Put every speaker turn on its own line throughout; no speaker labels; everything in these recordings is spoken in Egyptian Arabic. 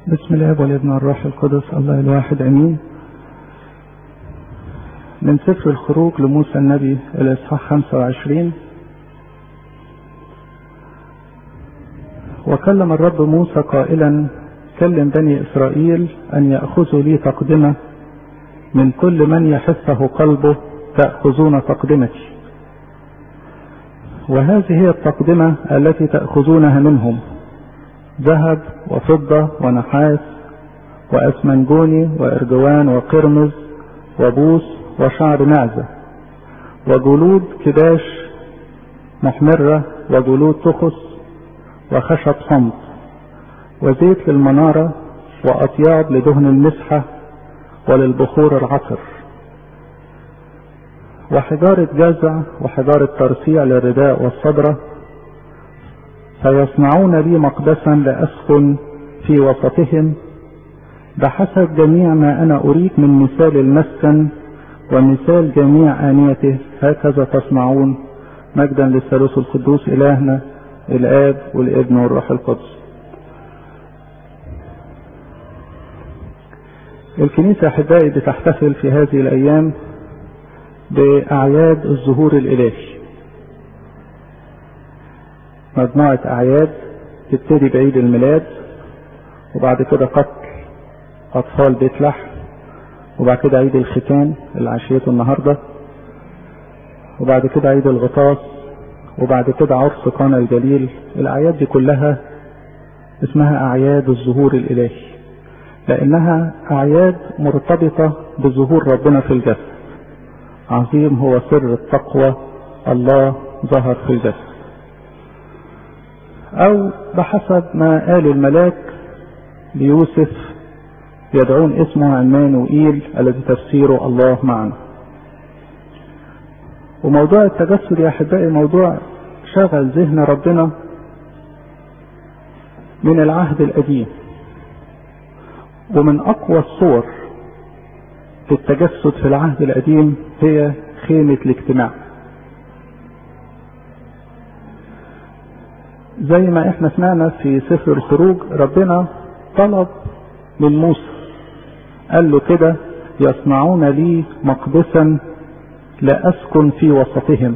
بسم الله والابن والروح القدس الله الواحد امين من سفر الخروج لموسى النبي الاصحاح 25 وكلم الرب موسى قائلا كلم بني اسرائيل ان ياخذوا لي تقدمه من كل من يحثه قلبه تاخذون تقدمتي وهذه هي التقدمه التي تاخذونها منهم ذهب وفضة ونحاس وأسمنجوني وإرجوان وقرمز وبوس وشعر معزة وجلود كباش محمرة وجلود تخس وخشب صمت وزيت للمنارة وأطياب لدهن المسحة وللبخور العطر وحجارة جزع وحجارة ترصيع للرداء والصدرة فيصنعون لي مقدسا لأسكن في وسطهم بحسب جميع ما أنا أريد من مثال المسكن ومثال جميع آنيته هكذا تصنعون مجدا للثالوث القدوس إلهنا الآب والابن والروح القدس الكنيسة أحبائي بتحتفل في هذه الأيام بأعياد الظهور الإلهي مجموعة أعياد تبتدي بعيد الميلاد وبعد كده قتل أطفال بيت لحم وبعد كده عيد الختان اللي عشيته النهاردة وبعد كده عيد الغطاس وبعد كده عرس قانا الجليل الأعياد دي كلها اسمها أعياد الظهور الإلهي لأنها أعياد مرتبطة بظهور ربنا في الجسد عظيم هو سر التقوى الله ظهر في الجسد أو بحسب ما قال الملاك ليوسف يدعون اسمه عمانوئيل الذي تفسيره الله معنا وموضوع التجسد يا أحبائي موضوع شغل ذهن ربنا من العهد القديم ومن أقوى الصور في التجسد في العهد القديم هي خيمة الاجتماع زي ما احنا سمعنا في سفر الخروج ربنا طلب من موسى قال له كده يصنعون لي مقدسا لأسكن في وسطهم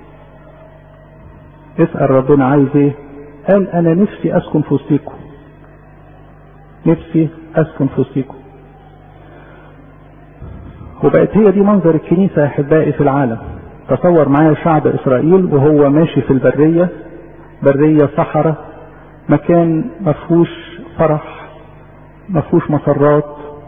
اسأل ربنا عايز ايه قال انا نفسي اسكن في وسطيكم نفسي اسكن في وسطيكم وبقت هي دي منظر الكنيسة يا احبائي في العالم تصور معايا شعب اسرائيل وهو ماشي في البرية برية صحراء مكان مفهوش فرح مفهوش مسرات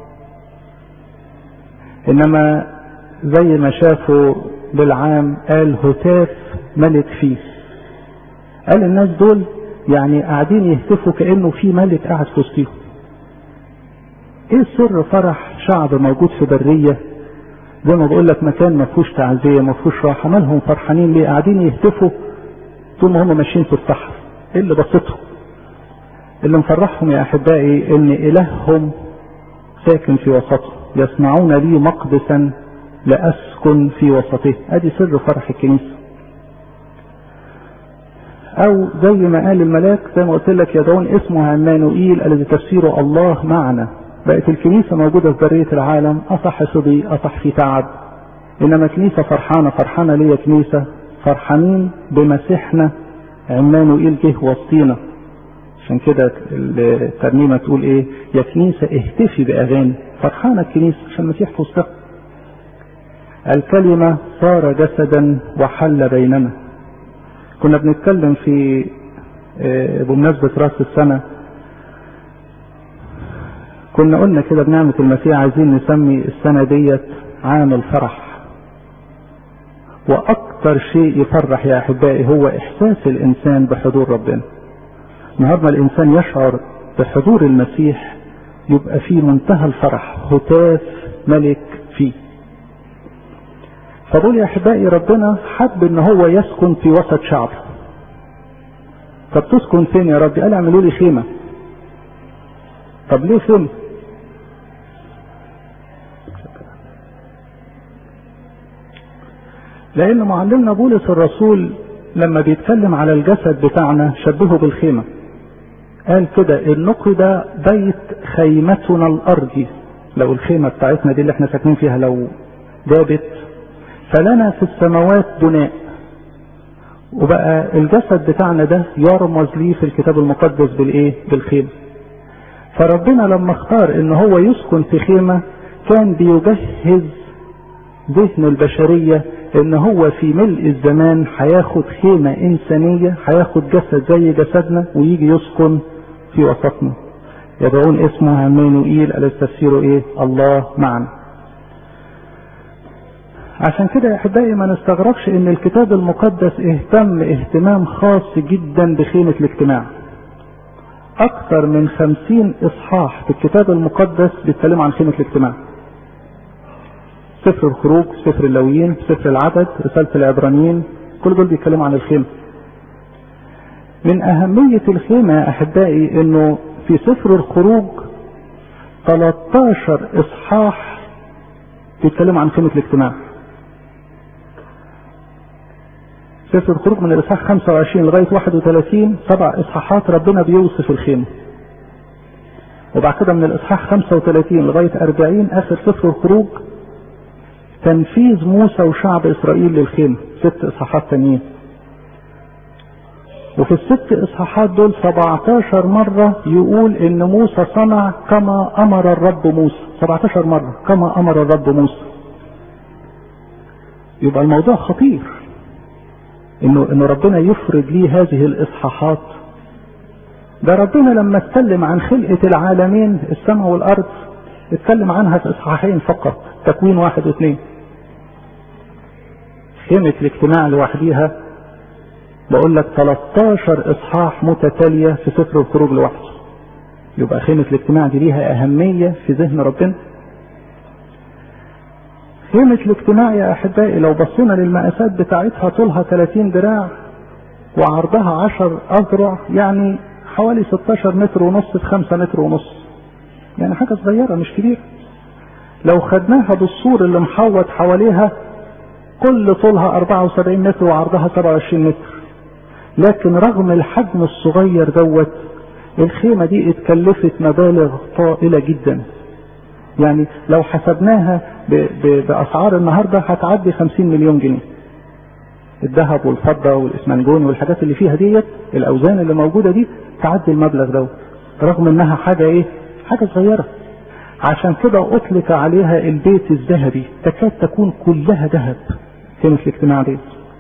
انما زي ما شافوا بالعام قال هتاف ملك فيه قال الناس دول يعني قاعدين يهتفوا كانه في ملك قاعد في وسطهم ايه سر فرح شعب موجود في بريه زي ما بقول لك مكان ما فيهوش تعزيه ما فيهوش راحه مالهم فرحانين ليه قاعدين يهتفوا طول ما هم ماشيين في الصحراء ايه اللي بسطهم اللي مفرحهم يا احبائي ان الههم ساكن في وسطهم يصنعون لي مقدسا لاسكن في وسطه ادي سر فرح الكنيسه او زي ما قال الملاك زي ما قلت لك يدعون اسمه عمانوئيل الذي تفسيره الله معنا بقت الكنيسة موجودة في برية العالم أصح صدي أصح في تعب إنما كنيسة فرحانة فرحانة ليا كنيسة فرحانين بمسيحنا عمانوئيل جه وسطينا عشان كده الترنيمة تقول ايه يا كنيسة اهتفي بأغاني فرحانة الكنيسة عشان المسيح في وسطها الكلمة صار جسدا وحل بيننا كنا بنتكلم في بمناسبة راس السنة كنا قلنا كده بنعمة المسيح عايزين نسمي السنة ديت عام الفرح واكتر شيء يفرح يا احبائي هو احساس الانسان بحضور ربنا النهارده الانسان يشعر بحضور المسيح يبقى في منتهى الفرح هتاف ملك فيه فبقول يا احبائي ربنا حب ان هو يسكن في وسط شعبه طب تسكن فين يا رب قال اعملوا لي خيمه طب ليه خيمه لأن معلمنا بولس الرسول لما بيتكلم على الجسد بتاعنا شبهه بالخيمة قال كده النقي ده بيت خيمتنا الأرضي لو الخيمة بتاعتنا دي اللي احنا ساكنين فيها لو دابت فلنا في السماوات بناء وبقى الجسد بتاعنا ده يرمز ليه في الكتاب المقدس بالايه بالخيمة فربنا لما اختار ان هو يسكن في خيمة كان بيجهز ذهن البشرية ان هو في ملء الزمان هياخد خيمة انسانية هياخد جسد زي جسدنا ويجي يسكن في وسطنا يدعون اسمه عمانوئيل على تفسيره ايه الله معنا عشان كده يا احبائي ما نستغربش ان الكتاب المقدس اهتم اهتمام خاص جدا بخيمة الاجتماع اكثر من خمسين اصحاح في الكتاب المقدس بيتكلموا عن خيمة الاجتماع سفر الخروج سفر اللويين سفر العدد رسالة العبرانيين كل دول بيتكلموا عن الخيمة من أهمية الخيمة يا أحبائي إنه في سفر الخروج 13 إصحاح بيتكلموا عن خيمة الاجتماع سفر الخروج من الإصحاح 25 لغاية 31 سبع إصحاحات ربنا بيوصف الخيمة وبعد كده من الإصحاح 35 لغاية 40 آخر سفر الخروج تنفيذ موسى وشعب اسرائيل للخيمة ست اصحاحات تانيين وفي الست اصحاحات دول 17 مرة يقول ان موسى صنع كما امر الرب موسى 17 مرة كما امر الرب موسى يبقى الموضوع خطير انه انه ربنا يفرض ليه هذه الاصحاحات ده ربنا لما اتكلم عن خلقة العالمين السماء والارض اتكلم عنها في اصحاحين فقط تكوين واحد واثنين خيمة الاجتماع لوحديها بقول لك 13 اصحاح متتالية في سفر الخروج لوحده يبقى خيمة الاجتماع دي ليها اهمية في ذهن ربنا خيمة الاجتماع يا احبائي لو بصينا للمقاسات بتاعتها طولها 30 دراع وعرضها 10 اذرع يعني حوالي 16 متر ونص في 5 متر ونص يعني حاجة صغيرة مش كبيرة لو خدناها بالسور اللي محوط حواليها كل طولها 74 متر وعرضها 27 متر لكن رغم الحجم الصغير دوت الخيمة دي اتكلفت مبالغ طائلة جدا يعني لو حسبناها ب ب بأسعار النهاردة هتعدي 50 مليون جنيه الذهب والفضة والإسمنجون والحاجات اللي فيها ديت الأوزان اللي موجودة دي تعدي المبلغ دوت رغم انها حاجة ايه حاجة صغيرة عشان كده اطلق عليها البيت الذهبي تكاد تكون كلها ذهب كلمة الاجتماع دي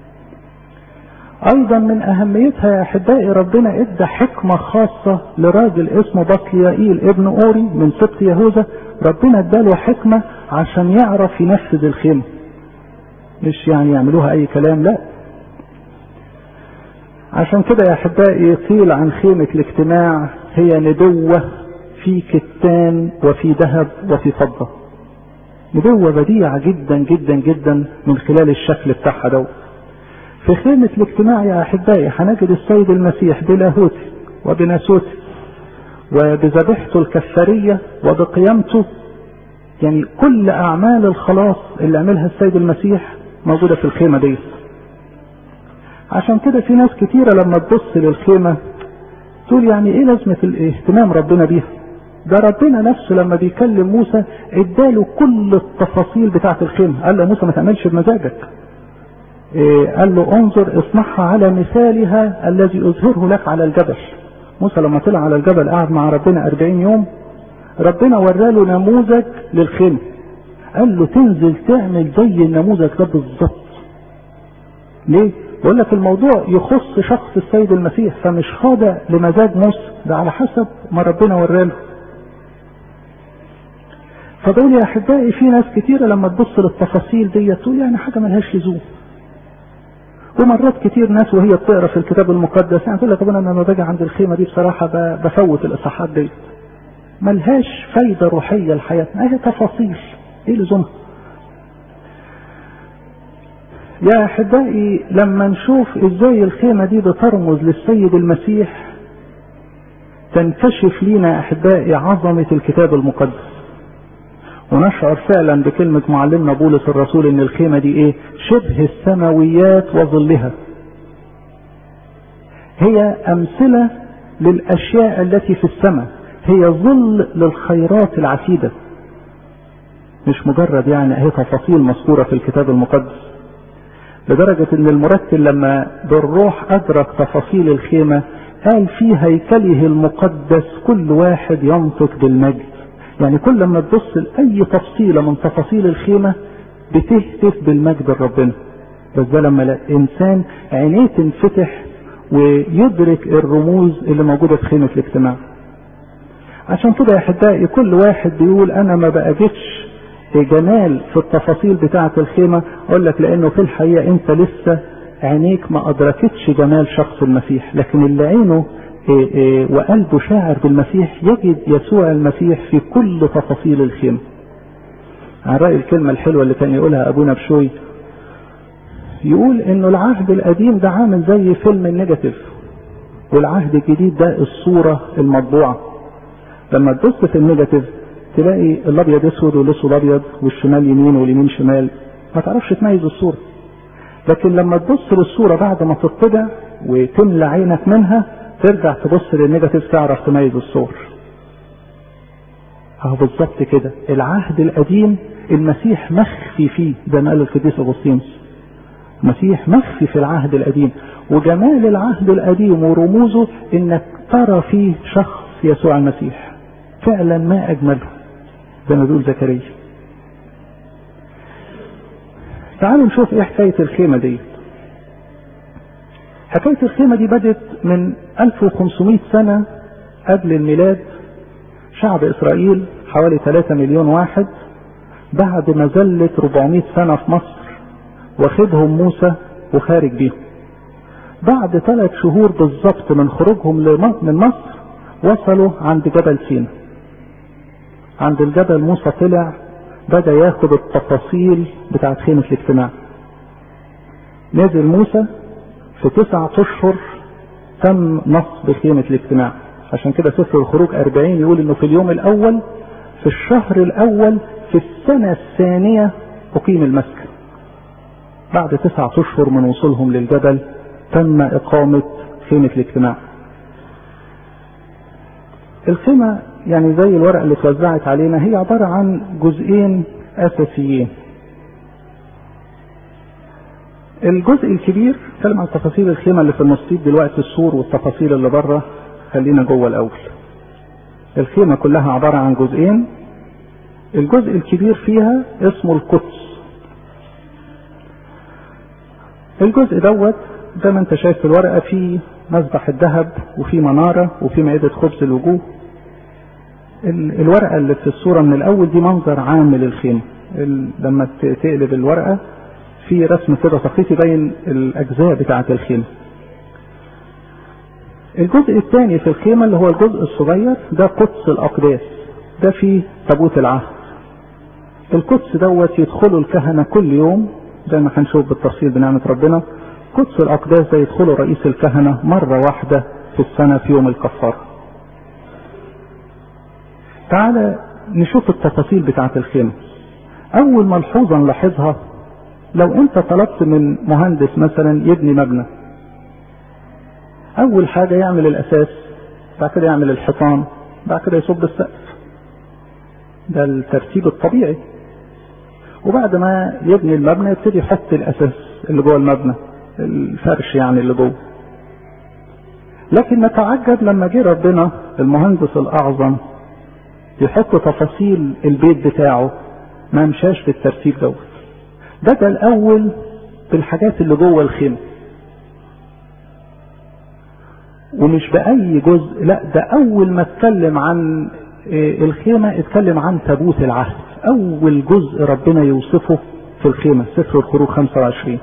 ايضا من اهميتها يا احبائي ربنا ادى حكمة خاصة لراجل اسمه بطليائيل ابن اوري من سبط يهوذا ربنا اداله حكمة عشان يعرف ينفذ الخيمة مش يعني يعملوها اي كلام لا عشان كده يا احبائي قيل عن خيمة الاجتماع هي ندوة في كتان وفي ذهب وفي فضة نبوة بديعة جدا جدا جدا من خلال الشكل بتاعها دو في خيمة الاجتماع يا أحبائي هنجد السيد المسيح بلاهوته وبناسوته وبذبيحته الكفارية وبقيامته يعني كل أعمال الخلاص اللي عملها السيد المسيح موجودة في الخيمة دي عشان كده في ناس كتيرة لما تبص للخيمة تقول يعني ايه لازمة الاهتمام ربنا بيها ده ربنا نفسه لما بيكلم موسى اداله كل التفاصيل بتاعة الخيمة قال له موسى ما تعملش بمزاجك إيه قال له انظر اصنعها على مثالها الذي اظهره لك على الجبل موسى لما طلع على الجبل قعد مع ربنا 40 يوم ربنا وراله نموذج للخيمة قال له تنزل تعمل زي النموذج ده بالظبط ليه بقول لك الموضوع يخص شخص السيد المسيح فمش خاضع لمزاج موسى ده على حسب ما ربنا وراله فدول يا احبائي في ناس كتيرة لما تبص للتفاصيل دي تقول يعني حاجة ملهاش لزوم ومرات كتير ناس وهي بتقرا في الكتاب المقدس يعني تقول لك طب انا لما باجي عند الخيمه دي بصراحه بفوت الاصحاحات دي ملهاش فايده روحيه لحياتنا هي تفاصيل ايه لزومها يا احبائي لما نشوف ازاي الخيمه دي بترمز للسيد المسيح تنكشف لينا احبائي عظمه الكتاب المقدس ونشعر فعلا بكلمة معلمنا بولس الرسول ان الخيمة دي ايه شبه السماويات وظلها هي امثلة للاشياء التي في السماء هي ظل للخيرات العتيدة مش مجرد يعني اهي تفاصيل مذكورة في الكتاب المقدس لدرجة ان المرتل لما بالروح ادرك تفاصيل الخيمة قال في هيكله المقدس كل واحد ينطق بالمجد يعني كل ما تبص لأي تفصيلة من تفاصيل الخيمة بتهتف بالمجد لربنا بس ده لما الإنسان عينيه تنفتح ويدرك الرموز اللي موجودة في خيمة الاجتماع عشان كده يا أحبائي كل واحد بيقول أنا ما بقجتش جمال في التفاصيل بتاعة الخيمة أقول لك لأنه في الحقيقة أنت لسه عينيك ما أدركتش جمال شخص المسيح لكن اللي عينه إيه إيه وقلبه شاعر بالمسيح يجد يسوع المسيح في كل تفاصيل الخيمة عن رأي الكلمة الحلوة اللي كان يقولها أبونا بشوي يقول إنه العهد القديم ده عامل زي فيلم النيجاتيف والعهد الجديد ده الصورة المطبوعة لما تبص في النيجاتيف تلاقي الابيض اسود والاسود ابيض والشمال يمين واليمين شمال ما تعرفش تميز الصوره لكن لما تبص للصوره بعد ما تطبع وتملى عينك منها ترجع تبص للنيجاتيف تعرف تميز الصور اهو بالظبط كده العهد القديم المسيح مخفي فيه ده ما قال القديس اغسطينوس المسيح مخفي في العهد القديم وجمال العهد القديم ورموزه انك ترى فيه شخص يسوع المسيح فعلا ما اجمله زي ما بيقول زكريا تعالوا نشوف ايه حكاية الخيمة دي حكاية الخيمة دي بدت من 1500 سنة قبل الميلاد شعب اسرائيل حوالي 3 مليون واحد بعد ما زلت 400 سنة في مصر واخدهم موسى وخارج بيهم بعد ثلاث شهور بالظبط من خروجهم من مصر وصلوا عند جبل سينا عند الجبل موسى طلع بدا ياخد التفاصيل بتاعت خيمة الاجتماع نزل موسى في تسعة اشهر تم نصب خيمة الاجتماع عشان كده سفر الخروج أربعين يقول انه في اليوم الاول في الشهر الاول في السنة الثانية اقيم المسكن بعد تسعة اشهر من وصولهم للجبل تم اقامة خيمة الاجتماع الخيمة يعني زي الورقة اللي اتوزعت علينا هي عبارة عن جزئين أساسيين. الجزء الكبير اتكلم عن تفاصيل الخيمة اللي في النصيب دلوقتي السور والتفاصيل اللي بره خلينا جوه الأول. الخيمة كلها عبارة عن جزئين. الجزء الكبير فيها اسمه القدس. الجزء دوت زي ما انت شايف في الورقة فيه مذبح الذهب وفي منارة وفي مائدة خبز الوجوه الورقة اللي في الصورة من الأول دي منظر عام للخيمة لما تقلب الورقة في رسم كده تخطيط يبين الأجزاء بتاعة الخيمة الجزء الثاني في الخيمة اللي هو الجزء الصغير ده قدس الأقداس ده فيه تابوت العهد القدس دوت يدخله الكهنة كل يوم زي ما هنشوف بالتفصيل بنعمة ربنا قدس الأقداس ده يدخله رئيس الكهنة مرة واحدة في السنة في يوم الكفارة تعالى نشوف التفاصيل بتاعة الخيمة أول ملحوظة نلاحظها لو أنت طلبت من مهندس مثلا يبني مبنى أول حاجة يعمل الأساس بعد كده يعمل الحيطان بعد كده يصب السقف ده الترتيب الطبيعي وبعد ما يبني المبنى يبتدي يحط الأساس اللي جوه المبنى الفرش يعني اللي جوه لكن نتعجب لما جه ربنا المهندس الأعظم يحط تفاصيل البيت بتاعه ما مشاش بالترتيب دوت بدا الاول بالحاجات اللي جوه الخيمه ومش باي جزء لا ده اول ما اتكلم عن الخيمه اتكلم عن تابوت العهد اول جزء ربنا يوصفه في الخيمه سفر الخروج 25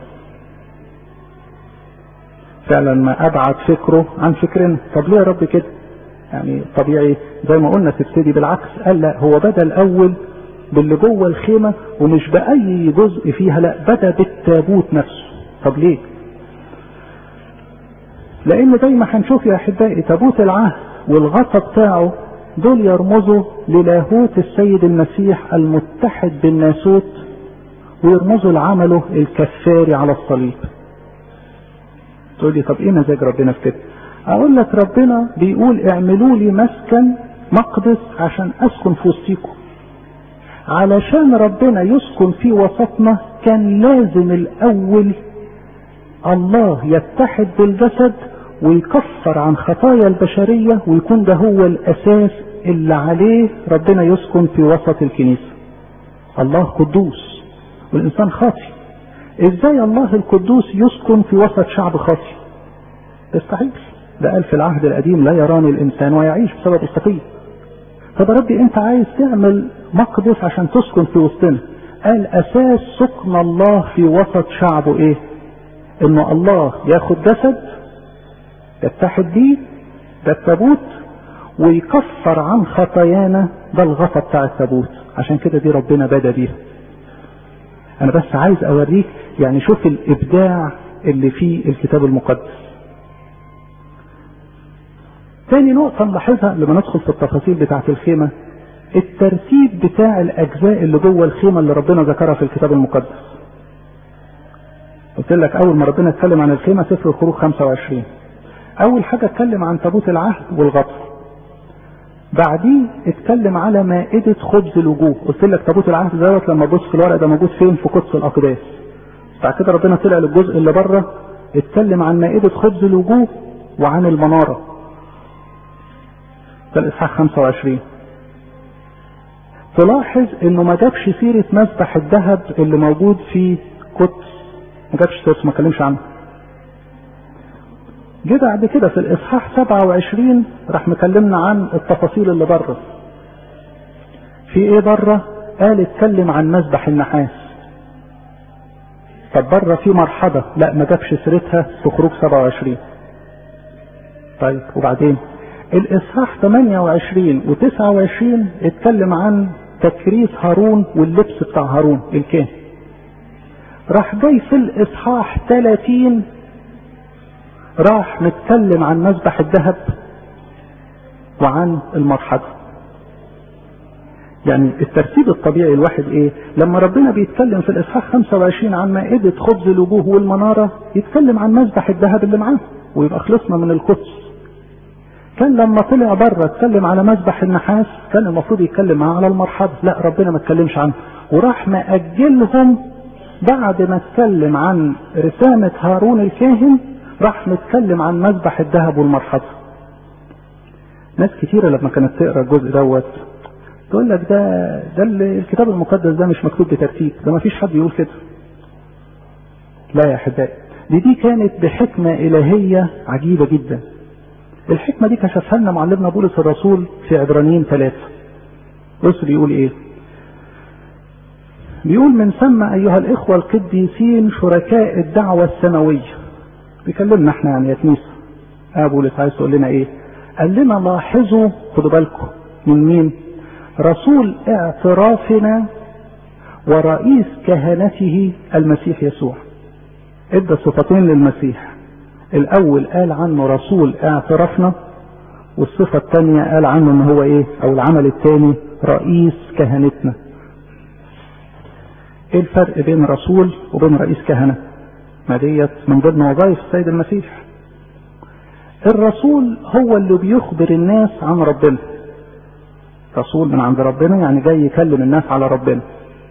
فعلا ما ابعد فكره عن فكرنا طب ليه يا رب كده يعني طبيعي زي ما قلنا تبتدي بالعكس قال لا هو بدا الاول باللي جوه الخيمه ومش باي جزء فيها لا بدا بالتابوت نفسه طب ليه لان زي ما هنشوف يا احبائي تابوت العهد والغطا بتاعه دول يرمزوا للاهوت السيد المسيح المتحد بالناسوت ويرمزوا لعمله الكفاري على الصليب تقول لي طب ايه مزاج ربنا في كده اقول لك ربنا بيقول اعملوا لي مسكن مقدس عشان اسكن في وسطيكم علشان ربنا يسكن في وسطنا كان لازم الاول الله يتحد بالجسد ويكفر عن خطايا البشرية ويكون ده هو الاساس اللي عليه ربنا يسكن في وسط الكنيسة الله قدوس والانسان خاطي ازاي الله القدوس يسكن في وسط شعب خاطي يستحيل ده قال في العهد القديم لا يراني الانسان ويعيش بسبب الخطيه طب يا ربي انت عايز تعمل مقدس عشان تسكن في وسطنا قال اساس سكن الله في وسط شعبه ايه انه الله ياخد جسد يتحد بيه ده التابوت ويكفر عن خطايانا ده الغطا بتاع التابوت عشان كده دي ربنا بدا بيها انا بس عايز اوريك يعني شوف الابداع اللي في الكتاب المقدس تاني نقطة نلاحظها لما ندخل في التفاصيل بتاعة الخيمة الترتيب بتاع الأجزاء اللي جوه الخيمة اللي ربنا ذكرها في الكتاب المقدس. قلت لك أول ما ربنا اتكلم عن الخيمة سفر الخروج 25. أول حاجة اتكلم عن تابوت العهد والغطر. بعديه اتكلم على مائدة خبز الوجوه، قلت لك تابوت العهد دوت لما تبص في الورق ده موجود فين؟ في قدس الأقداس. بعد كده ربنا طلع للجزء اللي بره اتكلم عن مائدة خبز الوجوه وعن المنارة. ده الإصحاح 25 تلاحظ انه ما جابش سيرة مسبح الذهب اللي موجود في قدس ما جابش سيرة ما كلمش عنه جه بعد كده في الاصحاح 27 راح مكلمنا عن التفاصيل اللي بره في ايه بره قال اتكلم عن مسبح النحاس طب بره في مرحبة لا ما جابش سيرتها في خروج 27 طيب وبعدين الاصحاح 28 و29 اتكلم عن تكريس هارون واللبس بتاع هارون الكاهن راح جاي في الاصحاح 30 راح نتكلم عن مسبح الذهب وعن المرحبة يعني الترتيب الطبيعي الواحد ايه لما ربنا بيتكلم في الاصحاح 25 عن مائدة خبز الوجوه والمنارة يتكلم عن مسبح الذهب اللي معاه ويبقى خلصنا من القدس كان لما طلع بره اتكلم على مسبح النحاس كان المفروض يتكلم معاه على المرحبة لا ربنا ما اتكلمش عنه وراح مأجلهم بعد ما اتكلم عن رسامة هارون الكاهن راح نتكلم عن مسبح الذهب والمرحبة ناس كتيرة لما كانت تقرا الجزء دوت تقول لك ده ده الكتاب المقدس ده مش مكتوب بترتيب ده ما فيش حد يقول كده لا يا احبائي دي دي كانت بحكمة إلهية عجيبة جدا الحكمة دي كشفها لنا معلمنا بولس الرسول في عبرانيين ثلاثة بص بيقول ايه بيقول من ثم ايها الاخوة القديسين شركاء الدعوة السماوية بيكلمنا احنا يعني يا كنيسة اه بولس عايز تقول لنا ايه قال لنا لاحظوا خدوا بالكم من مين رسول اعترافنا ورئيس كهنته المسيح يسوع ادى صفتين للمسيح الاول قال عنه رسول اعترافنا والصفة الثانية قال عنه ان هو ايه او العمل الثاني رئيس كهنتنا ايه الفرق بين رسول وبين رئيس كهنة ما ديت من ضمن وظائف السيد المسيح الرسول هو اللي بيخبر الناس عن ربنا رسول من عند ربنا يعني جاي يكلم الناس على ربنا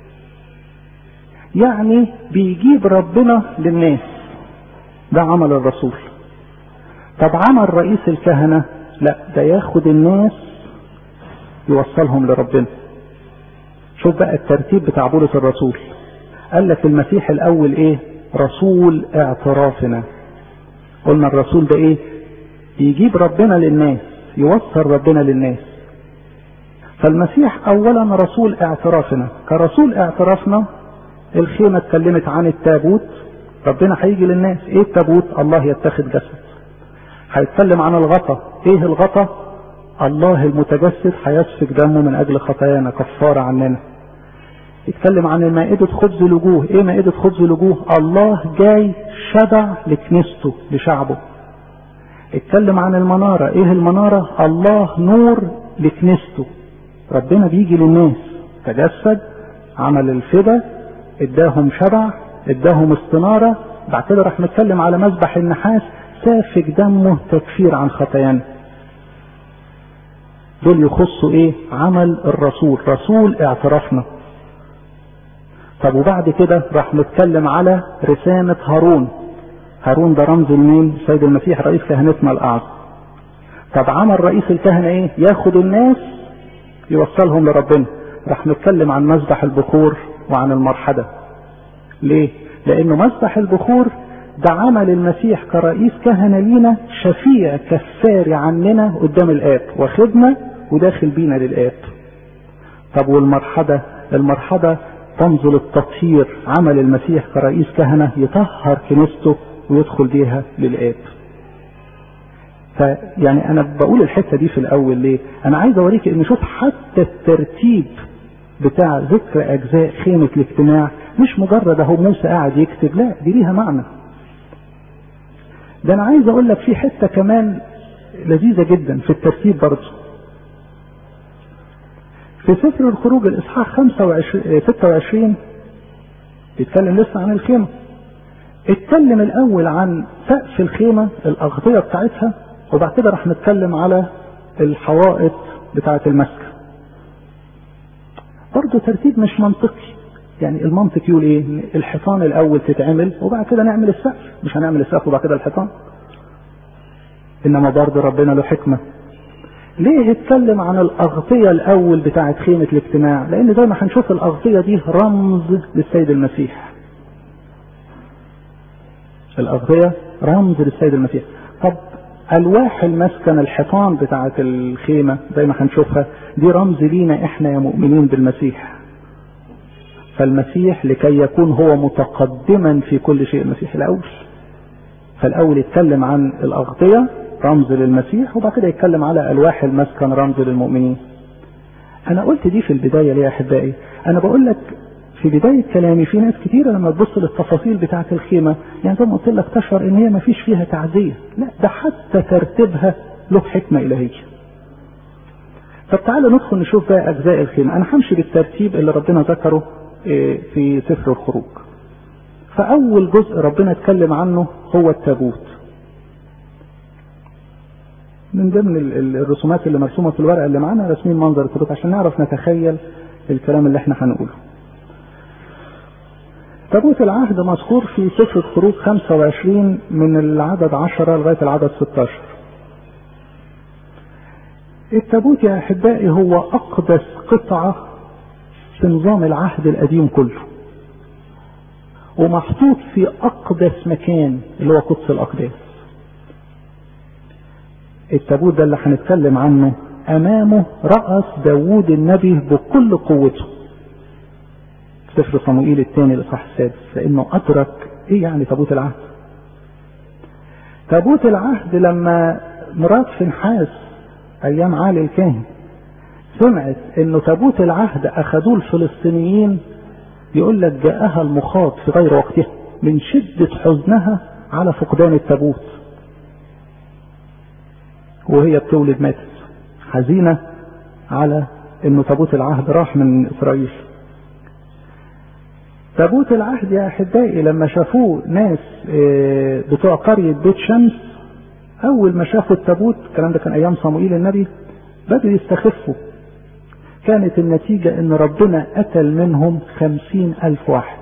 يعني بيجيب ربنا للناس ده عمل الرسول طب عمل رئيس الكهنة لا ده ياخد الناس يوصلهم لربنا شوف بقى الترتيب بتاع بولس الرسول قال لك المسيح الاول ايه رسول اعترافنا قلنا الرسول ده ايه يجيب ربنا للناس يوصل ربنا للناس فالمسيح اولا رسول اعترافنا كرسول اعترافنا الخيمة اتكلمت عن التابوت ربنا هيجي للناس ايه التابوت الله يتخذ جسد هيتكلم عن الغطا ايه الغطا الله المتجسد هيسفك دمه من اجل خطايانا كفارة عننا يتكلم عن مائدة خبز الوجوه ايه مائدة خبز الوجوه الله جاي شبع لكنيسته لشعبه اتكلم عن المنارة ايه المنارة الله نور لكنيسته ربنا بيجي للناس تجسد عمل الفدا اداهم شبع اداهم استنارة بعد كده راح نتكلم على مذبح النحاس سافك دمه تكفير عن خطايانا دول يخصوا ايه عمل الرسول رسول اعترافنا طب وبعد كده راح نتكلم على رسالة هارون هارون ده رمز لمين السيد المسيح رئيس كهنتنا الاعظم طب عمل رئيس الكهنة ايه ياخد الناس يوصلهم لربنا راح نتكلم عن مذبح البخور وعن المرحدة ليه لانه مذبح البخور ده عمل المسيح كرئيس كهنة لينا شفيع كفاري عننا قدام الآب واخدنا وداخل بينا للآب طب والمرحدة المرحدة تنظر التطهير عمل المسيح كرئيس كهنة يطهر كنيسته ويدخل بيها للآب فيعني انا بقول الحته دي في الاول ليه انا عايز اوريك ان شوف حتى الترتيب بتاع ذكر اجزاء خيمه الاجتماع مش مجرد اهو موسى قاعد يكتب لا دي ليها معنى ده انا عايز اقول لك في حته كمان لذيذه جدا في الترتيب برضه في سفر الخروج الاصحاح 25 26 بيتكلم لسه عن الخيمه اتكلم الاول عن سقف الخيمه الاغطيه بتاعتها وبعد كده راح نتكلم على الحوائط بتاعه المسكن برضه ترتيب مش منطقي يعني المنطق يقول ايه الحيطان الاول تتعمل وبعد كده نعمل السقف مش هنعمل السقف وبعد كده الحيطان انما برضه ربنا له حكمه ليه اتكلم عن الاغطيه الاول بتاعه خيمه الاجتماع لان زي ما هنشوف الاغطيه دي رمز للسيد المسيح الاغطيه رمز للسيد المسيح طب الواح المسكن الحيطان بتاعه الخيمه زي ما هنشوفها دي رمز لينا احنا يا مؤمنين بالمسيح فالمسيح لكي يكون هو متقدما في كل شيء المسيح الاول فالاول يتكلم عن الاغطيه رمز للمسيح وبعد كده يتكلم على الواح المسكن رمز للمؤمنين انا قلت دي في البدايه ليه يا احبائي انا بقول لك في بداية كلامي في ناس كتيرة لما تبص للتفاصيل بتاعة الخيمة يعني زي ما قلت لك تشعر ان هي ما فيش فيها تعزية لا ده حتى ترتيبها له حكمة إلهية طب تعالى ندخل نشوف بقى أجزاء الخيمة أنا همشي بالترتيب اللي ربنا ذكره في سفر الخروج فأول جزء ربنا اتكلم عنه هو التابوت من ضمن الرسومات اللي مرسومة في الورقة اللي معانا رسمين منظر التابوت عشان نعرف نتخيل الكلام اللي احنا هنقوله تابوت العهد مذكور في سفر الخروج 25 من العدد 10 لغاية العدد 16 التابوت يا أحبائي هو أقدس قطعة في نظام العهد القديم كله ومحطوط في أقدس مكان اللي هو قدس الأقداس التابوت ده اللي هنتكلم عنه أمامه رأس داوود النبي بكل قوته سفر صموئيل الثاني الاصحاح السادس لانه ادرك ايه يعني تابوت العهد تابوت العهد لما مرات فنحاس ايام عالي الكاهن سمعت انه تابوت العهد اخذوه الفلسطينيين يقول لك جاءها المخاض في غير وقتها من شدة حزنها على فقدان التابوت وهي بتولد ماتت حزينة على انه تابوت العهد راح من اسرائيل تابوت العهد يا احبائي لما شافوه ناس بتوع قريه بيت شمس اول ما شافوا التابوت الكلام ده كان ايام صموئيل النبي بدأوا يستخفوا كانت النتيجة ان ربنا قتل منهم خمسين الف واحد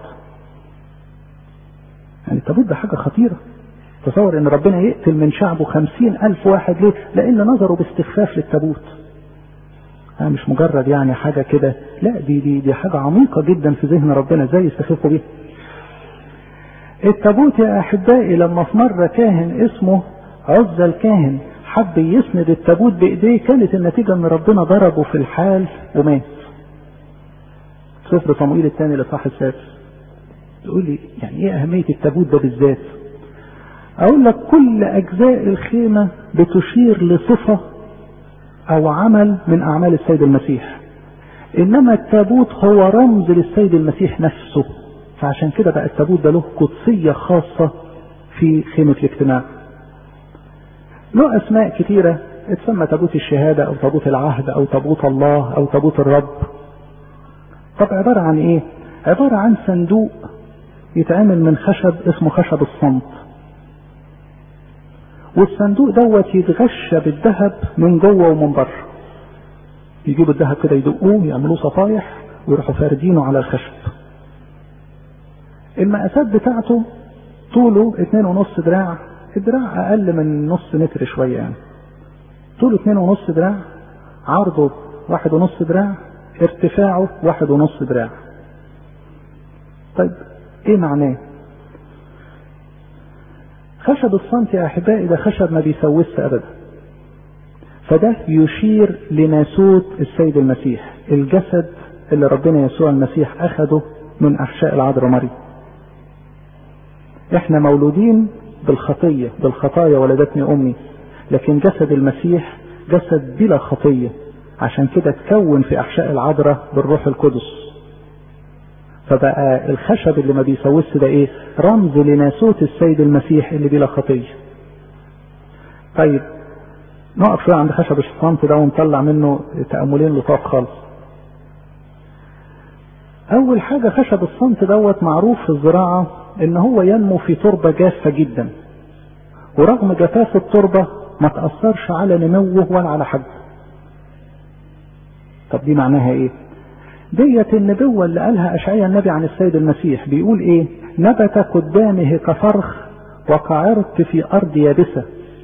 يعني التابوت ده حاجة خطيرة تصور ان ربنا يقتل من شعبه خمسين الف واحد ليه لان نظروا باستخفاف للتابوت يعني مش مجرد يعني حاجة كده لا دي دي دي حاجة عميقة جدا في ذهن ربنا ازاي يستخفوا بيها التابوت يا احبائي لما في مرة كاهن اسمه عزة الكاهن حب يسند التابوت بايديه كانت النتيجة ان ربنا ضربه في الحال ومات سفر صموئيل الثاني الاصحاح السادس تقول لي يعني ايه اهمية التابوت ده بالذات اقول لك كل اجزاء الخيمة بتشير لصفة او عمل من اعمال السيد المسيح انما التابوت هو رمز للسيد المسيح نفسه فعشان كده بقى التابوت ده له قدسية خاصة في خيمة الاجتماع له اسماء كتيرة اتسمى تابوت الشهادة او تابوت العهد او تابوت الله او تابوت الرب طب عبارة عن ايه عبارة عن صندوق يتعمل من خشب اسمه خشب الصمت والصندوق دوت يتغشى بالذهب من جوه ومن بره يجيبوا الذهب كده يدقوه يعملوه صفايح ويروحوا فاردينه على الخشب المقاسات بتاعته طوله اتنين ونص دراع الدراع اقل من نص متر شوية يعني طوله اتنين ونص دراع عرضه واحد ونص دراع ارتفاعه واحد ونص دراع طيب ايه معناه خشب الصمت يا احبائي ده خشب ما بيسوسش ابدا فده يشير لناسوت السيد المسيح الجسد اللي ربنا يسوع المسيح اخده من احشاء العذراء مريم احنا مولودين بالخطية بالخطايا ولدتني امي لكن جسد المسيح جسد بلا خطية عشان كده تكون في احشاء العذراء بالروح القدس فبقى الخشب اللي ما بيسوسش ده ايه رمز لناسوت السيد المسيح اللي بلا خطية طيب نقف شوية عند خشب الصمت ده ونطلع منه تأملين لطاف خالص اول حاجة خشب الصمت دوت معروف في الزراعة ان هو ينمو في تربة جافة جدا ورغم جفاف التربة ما تأثرش على نموه ولا على حجمه طب دي معناها ايه ديت النبوة اللي قالها أشعيا النبي عن السيد المسيح بيقول ايه نبت قدامه كفرخ وكعرق في أرض يابسة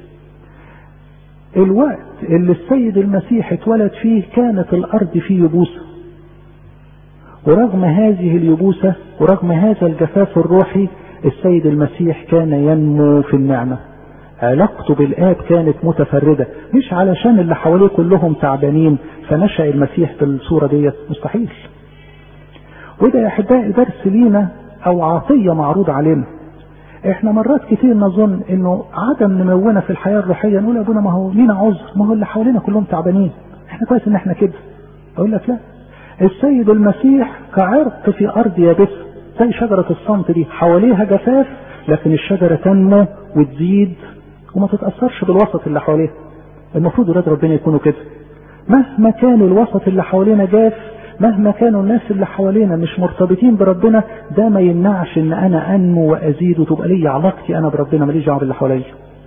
الوقت اللي السيد المسيح اتولد فيه كانت الأرض فيه يبوسة ورغم هذه اليبوسة ورغم هذا الجفاف الروحي السيد المسيح كان ينمو في النعمة علاقته بالآب كانت متفردة مش علشان اللي حواليه كلهم تعبانين فنشأ المسيح بالصورة ديت مستحيل وده يا أحبائي درس لينا أو عطية معروض علينا احنا مرات كتير نظن انه عدم نمونا في الحياة الروحية نقول يا ابونا ما هو لينا عذر ما هو اللي حوالينا كلهم تعبانين احنا كويس ان احنا كده اقول لك لا السيد المسيح كعرق في ارض يابسة زي شجرة الصمت دي حواليها جفاف لكن الشجرة تنمو وتزيد وما تتأثرش بالوسط اللي حواليها المفروض ولاد ربنا يكونوا كده مهما كان الوسط اللي حوالينا جاف مهما كانوا الناس اللي حوالينا مش مرتبطين بربنا ده ما يمنعش ان انا انمو وازيد وتبقى لي علاقتي انا بربنا ماليش دعوه باللي حواليا.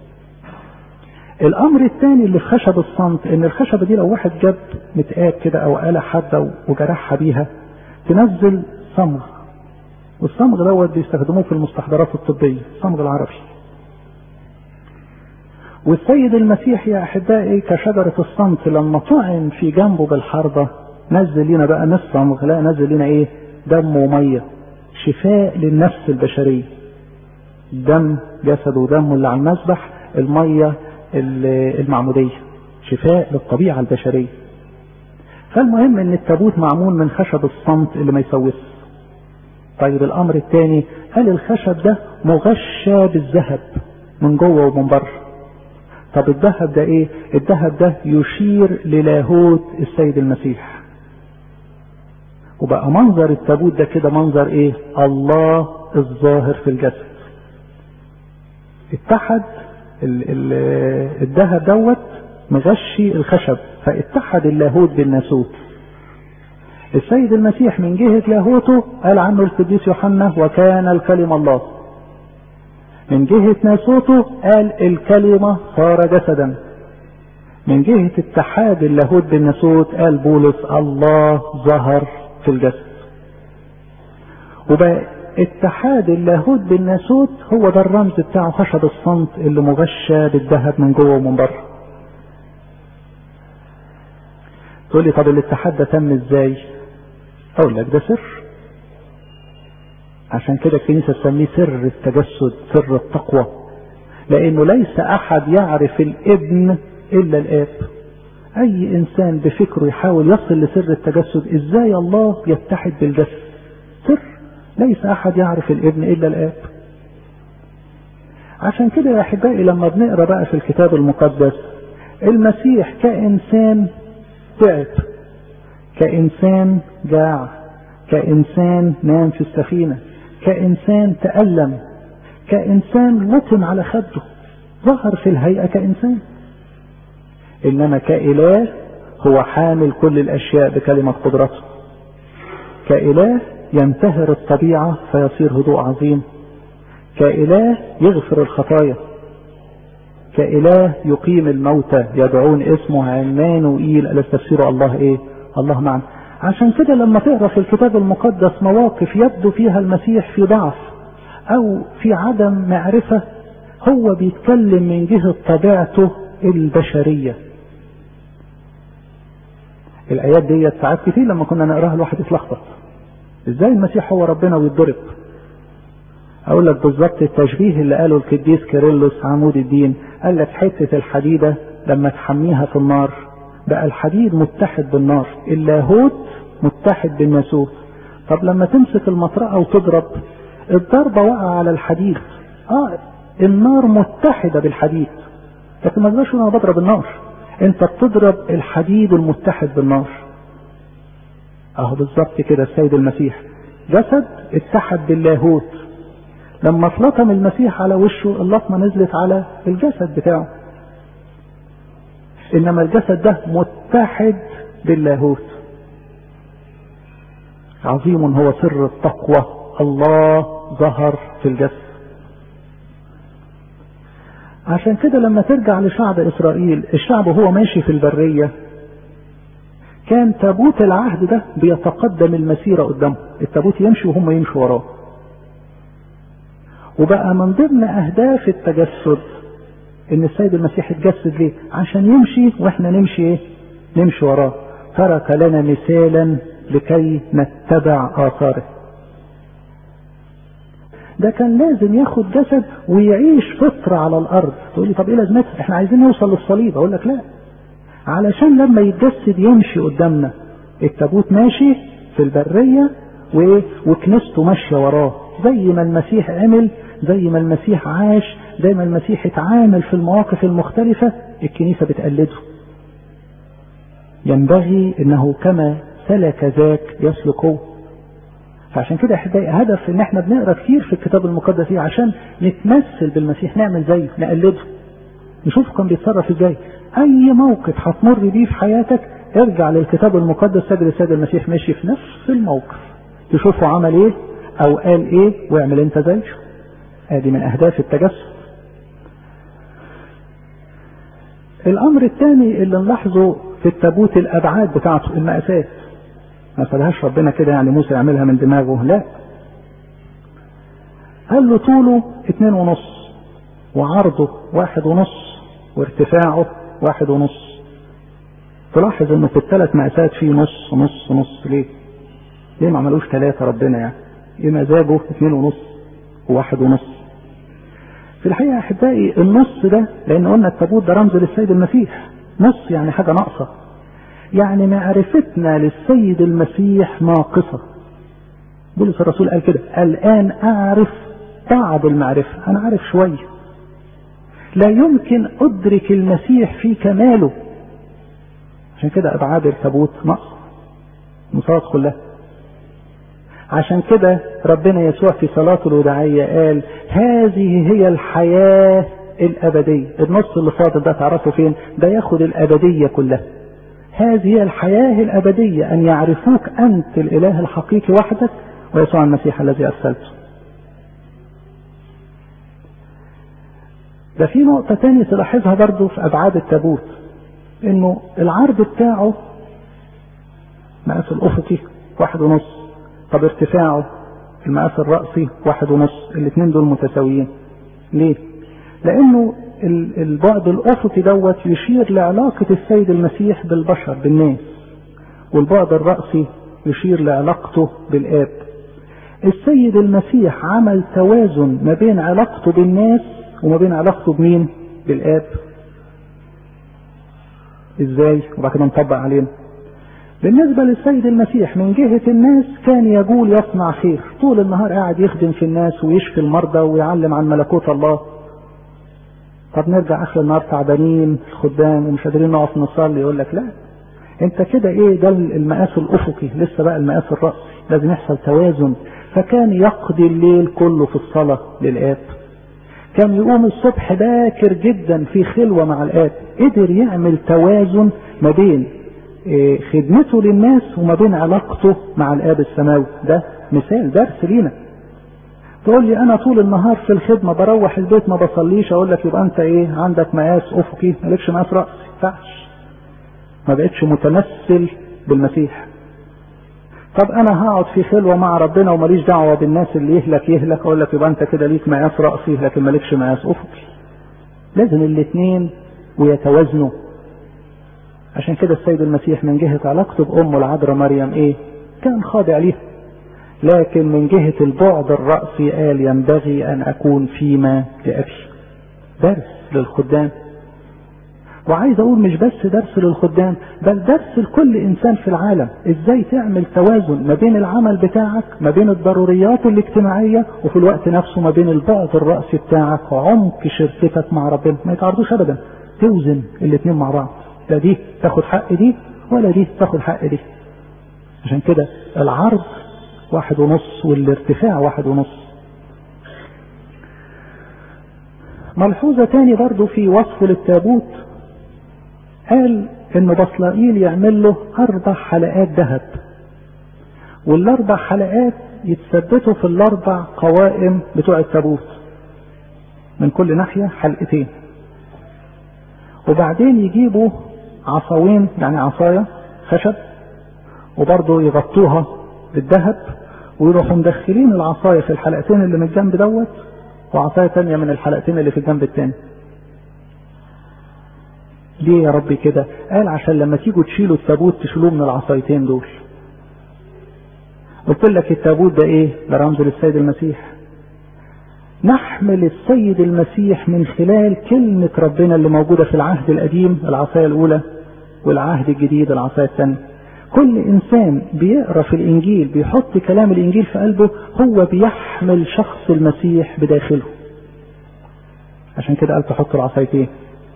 الامر الثاني اللي في خشب الصمت ان الخشبه دي لو واحد جاب متقاب كده او آلة حاده وجرحها بيها تنزل صمغ والصمغ دوت بيستخدموه في المستحضرات الطبيه الصمغ العربي. والسيد المسيح يا احبائي كشجره الصمت لما طعن في جنبه بالحربه نزل لنا بقى مش صمغ لا نزل لنا ايه دم وميه شفاء للنفس البشريه دم جسد ودم اللي على المذبح الميه المعموديه شفاء للطبيعه البشريه فالمهم ان التابوت معمول من خشب الصمت اللي ما يسوس طيب الامر الثاني قال الخشب ده مغشى بالذهب من جوه ومن بره طب الذهب ده ايه الذهب ده يشير للاهوت السيد المسيح وبقى منظر التابوت ده كده منظر ايه الله الظاهر في الجسد اتحد الذهب دوت مغشي الخشب فاتحد اللاهوت بالناسوت السيد المسيح من جهة لاهوته قال عنه القديس يوحنا وكان الكلمة الله من جهة ناسوته قال الكلمة صار جسدا من جهة اتحاد اللاهوت بالناسوت قال بولس الله ظهر في الجسد وبقى اتحاد اللاهوت بالناسوت هو ده الرمز بتاعه خشب الصمت اللي مغشى بالذهب من جوه ومن بره تقول لي طب الاتحاد ده تم ازاي اقول لك ده سر عشان كده الكنيسه تسميه سر التجسد سر التقوى لانه ليس احد يعرف الابن الا الاب اي انسان بفكره يحاول يصل لسر التجسد ازاي الله يتحد بالجسد سر ليس احد يعرف الابن الا الاب عشان كده يا احبائي لما بنقرا بقى في الكتاب المقدس المسيح كانسان تعب كانسان جاع كانسان نام في السفينه كانسان تالم كانسان لطم على خده ظهر في الهيئه كانسان انما كاله هو حامل كل الاشياء بكلمه قدرته كاله ينتهر الطبيعه فيصير هدوء عظيم كاله يغفر الخطايا كإله يقيم الموتى يدعون اسمه عمانوئيل ألا تفسير الله ايه الله معنا عشان كده لما تقرا في الكتاب المقدس مواقف يبدو فيها المسيح في ضعف او في عدم معرفة هو بيتكلم من جهة طبيعته البشرية الايات دي ساعات كتير لما كنا نقراها الواحد يتلخبط ازاي المسيح هو ربنا ويتضرب اقول لك بالظبط التشبيه اللي قاله القديس كيرلس عمود الدين قال لك حته الحديده لما تحميها في النار بقى الحديد متحد بالنار اللاهوت متحد بالناسوت طب لما تمسك المطرقه وتضرب الضربه وقع على الحديد اه النار متحده بالحديد لكن ما تقدرش انا بضرب النار انت بتضرب الحديد المتحد بالنار اهو بالظبط كده السيد المسيح جسد اتحد باللاهوت لما اتلطم المسيح على وشه اللطمه نزلت على الجسد بتاعه انما الجسد ده متحد باللاهوت عظيم هو سر التقوى الله ظهر في الجسد عشان كده لما ترجع لشعب اسرائيل الشعب هو ماشي في البريه كان تابوت العهد ده بيتقدم المسيره قدامه التابوت يمشي وهم يمشوا وراه وبقى من ضمن اهداف التجسد ان السيد المسيح اتجسد ليه عشان يمشي واحنا نمشي ايه نمشي وراه ترك لنا مثالا لكي نتبع اثاره ده كان لازم ياخد جسد ويعيش فترة على الارض تقول لي طب ايه لازمتها احنا عايزين نوصل للصليب اقول لك لا علشان لما يتجسد يمشي قدامنا التابوت ماشي في البرية وايه وكنيسته ماشية وراه زي ما المسيح عمل زي ما المسيح عاش زي ما المسيح اتعامل في المواقف المختلفة الكنيسة بتقلده ينبغي انه كما سلك ذاك يسلك هو فعشان كده احبائي هدف ان احنا بنقرا كتير في الكتاب المقدس عشان نتمثل بالمسيح نعمل زيه نقلده نشوف كان بيتصرف ازاي اي موقف هتمر بيه في حياتك ارجع للكتاب المقدس تجد السيد المسيح ماشي في نفس الموقف تشوفه عمل ايه او قال ايه واعمل انت زيه ادي من اهداف التجسد الامر الثاني اللي نلاحظه في التابوت الابعاد بتاعته المقاسات ما سابهاش ربنا كده يعني موسى يعملها من دماغه لا قال له طوله اتنين ونص وعرضه واحد ونص وارتفاعه واحد ونص تلاحظ انه في الثلاث مقاسات فيه نص نص نص ليه ليه ما عملوش ثلاثة ربنا يعني ايه مزاجه اتنين ونص وواحد ونص في الحقيقة يا أحبائي النص ده لأن قلنا التابوت ده رمز للسيد المسيح نص يعني حاجة ناقصة يعني معرفتنا للسيد المسيح ناقصة بولس الرسول قال كده الآن أعرف بعض المعرفة أنا عارف شوية لا يمكن أدرك المسيح في كماله عشان كده أبعاد التابوت نقص المصارات كلها عشان كده ربنا يسوع في صلاته الوداعية قال هذه هي الحياة الأبدية النص اللي فاضل ده تعرفه فين ده ياخد الأبدية كلها هذه هي الحياة الأبدية أن يعرفوك أنت الإله الحقيقي وحدك ويسوع المسيح الذي أرسلته ده في نقطة تانية تلاحظها برضو في أبعاد التابوت إنه العرض بتاعه مقاس الأفقي واحد ونص طب ارتفاعه المقاس الرأسي واحد ونص الاثنين دول متساويين ليه لانه البعد الافقي دوت يشير لعلاقة السيد المسيح بالبشر بالناس والبعد الرأسي يشير لعلاقته بالآب السيد المسيح عمل توازن ما بين علاقته بالناس وما بين علاقته بمين بالآب ازاي وبعد كده نطبق علينا بالنسبة للسيد المسيح من جهة الناس كان يقول يصنع خير طول النهار قاعد يخدم في الناس ويشفي المرضى ويعلم عن ملكوت الله طب نرجع اخر النهار تعبانين الخدام ومش قادرين نقف نصلي يقول لك لا انت كده ايه ده المقاس الافقي لسه بقى المقاس الرأسي لازم يحصل توازن فكان يقضي الليل كله في الصلاة للآب كان يقوم الصبح باكر جدا في خلوة مع الآب قدر يعمل توازن ما بين خدمته للناس وما بين علاقته مع الآب السماوي ده مثال درس لينا تقول لي انا طول النهار في الخدمه بروح البيت ما بصليش اقول لك يبقى انت ايه عندك مقاس افقي مالكش مقاس راسي ما ينفعش ما بقتش متمثل بالمسيح طب انا هقعد في خلوه مع ربنا وماليش دعوه بالناس اللي يهلك يهلك اقول لك يبقى انت كده ليك مقاس راسي لكن مالكش مقاس افقي لازم الاثنين ويتوازنوا عشان كده السيد المسيح من جهه علاقته بامه العذراء مريم ايه كان خاضع ليها لكن من جهة البعد الرأسي قال ينبغي أن أكون فيما لأبي درس للخدام وعايز أقول مش بس درس للخدام بل درس لكل إنسان في العالم إزاي تعمل توازن ما بين العمل بتاعك ما بين الضروريات الاجتماعية وفي الوقت نفسه ما بين البعد الرأسي بتاعك وعمق شركتك مع ربنا ما يتعرضوش أبدا توزن الاثنين مع بعض لا دي تاخد حق دي ولا دي تاخد حق دي عشان كده العرض واحد ونص والارتفاع واحد ونص ملحوظة تاني برضو في وصف للتابوت قال ان بصلائيل يعمل له اربع حلقات ذهب والاربع حلقات يتثبتوا في الاربع قوائم بتوع التابوت من كل ناحية حلقتين وبعدين يجيبوا عصاوين يعني عصاية خشب وبرضه يغطوها بالذهب ويروحوا مدخلين العصاية في الحلقتين اللي من الجنب دوت وعصاية تانية من الحلقتين اللي في الجنب التاني ليه يا ربي كده قال عشان لما تيجوا تشيلوا التابوت تشيلوه من العصايتين دول قلت لك التابوت ده ايه ده رمز للسيد المسيح نحمل السيد المسيح من خلال كلمة ربنا اللي موجودة في العهد القديم العصاية الأولى والعهد الجديد العصاية الثانية كل انسان بيقرا في الانجيل بيحط كلام الانجيل في قلبه هو بيحمل شخص المسيح بداخله عشان كده قال تحط العصايتين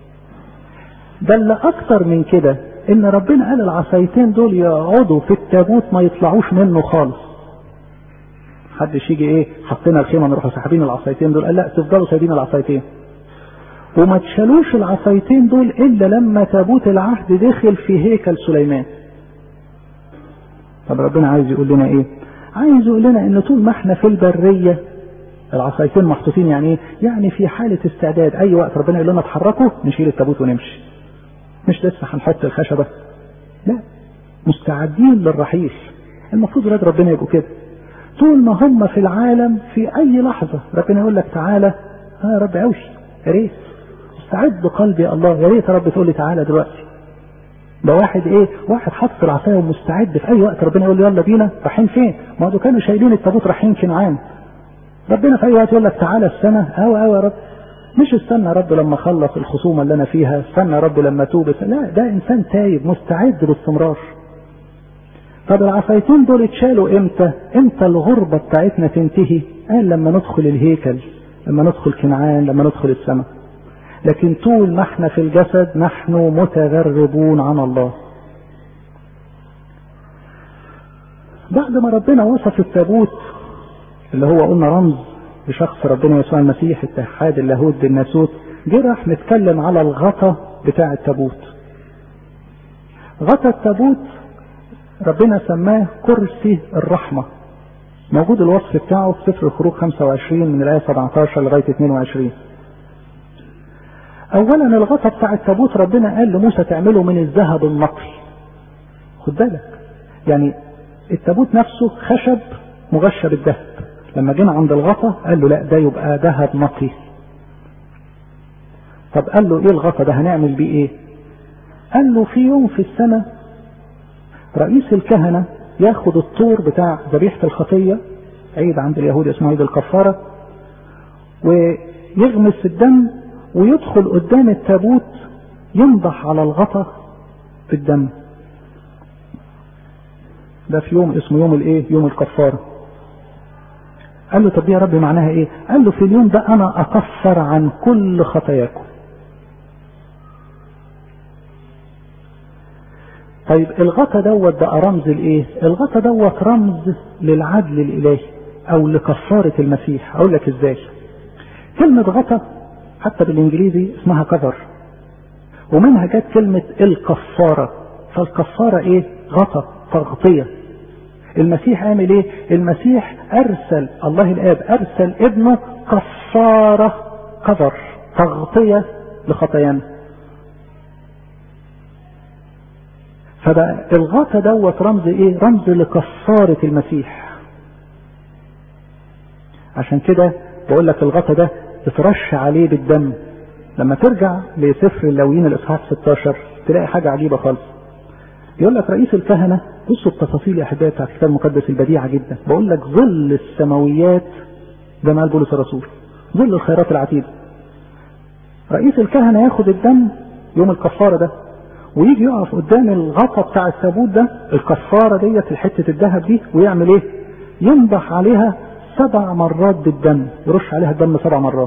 بل اكتر من كده ان ربنا قال العصايتين دول يقعدوا في التابوت ما يطلعوش منه خالص محدش يجي ايه حطينا الخيمه نروحوا ساحبين العصايتين دول قال لا تفضلوا سايبين العصايتين وما تشالوش العصايتين دول الا لما تابوت العهد دخل في هيكل سليمان طب ربنا عايز يقول لنا ايه عايز يقول لنا ان طول ما احنا في البرية العصايتين محطوطين يعني ايه يعني في حالة استعداد اي وقت ربنا يقول لنا اتحركوا نشيل التابوت ونمشي مش لسه هنحط الخشبة لا مستعدين للرحيل المفروض ولاد ربنا يبقوا كده طول ما هم في العالم في اي لحظة ربنا يقول لك تعالى ها يا رب قوي يا ريت استعد قلبي يا الله يا ريت يا رب تقول لي تعالى دلوقتي ده واحد ايه واحد حط العصايه ومستعد في اي وقت ربنا يقول له يلا بينا رايحين فين ما دول كانوا شايلين التابوت رايحين كنعان ربنا في اي وقت يقول لك تعالى السنه او او يا رب مش استنى يا رب لما اخلص الخصومه اللي انا فيها استنى يا رب لما توب لا ده انسان تايب مستعد باستمرار طب العصايتين دول اتشالوا امتى امتى الغربه بتاعتنا تنتهي قال لما ندخل الهيكل لما ندخل كنعان لما ندخل السماء لكن طول ما احنا في الجسد نحن متغربون عن الله بعد ما ربنا وصف التابوت اللي هو قلنا رمز لشخص ربنا يسوع المسيح اتحاد اللاهوت بالناسوت جه راح نتكلم على الغطا بتاع التابوت غطا التابوت ربنا سماه كرسي الرحمة موجود الوصف بتاعه في سفر الخروج 25 من الآية 17 لغاية 22 اولا الغطا بتاع التابوت ربنا قال لموسى تعمله من الذهب النقي خد بالك يعني التابوت نفسه خشب مغشى بالذهب لما جينا عند الغطا قال له لا ده يبقى ذهب نقي طب قال له ايه الغطا ده هنعمل بيه ايه قال له في يوم في السنة رئيس الكهنة ياخد الطور بتاع ذبيحة الخطية عيد عند اليهود اسمه عيد الكفارة ويغمس الدم ويدخل قدام التابوت ينضح على الغطا بالدم ده في يوم اسمه يوم الايه يوم الكفاره قال له طب يا رب معناها ايه قال له في اليوم ده انا اكفر عن كل خطاياكم طيب الغطا دوت بقى رمز لايه الغطا دوت رمز للعدل الالهي او لكفاره المسيح اقول لك ازاي كلمه غطا حتى بالانجليزي اسمها كفر ومنها جت كلمة الكفارة فالكفارة ايه غطى تغطية المسيح عمل ايه المسيح ارسل الله الاب ارسل ابنه كفارة كفر تغطية لخطايانا فبقى الغطا دوت رمز ايه رمز لكفارة المسيح عشان كده بقول لك الغطا ده اترش عليه بالدم لما ترجع لسفر اللويين الاصحاح 16 تلاقي حاجة عجيبة خالص يقول لك رئيس الكهنة بصوا التفاصيل يا احبائي بتاعت الكتاب المقدس البديعة جدا بقول لك ظل السماويات ده مال بولس الرسول ظل الخيرات العتيدة رئيس الكهنة ياخد الدم يوم الكفارة ده ويجي يقف قدام الغطا بتاع التابوت ده الكفارة ديت حتة الذهب دي ويعمل ايه ينضح عليها سبع مرات بالدم يرش عليها الدم سبع مرات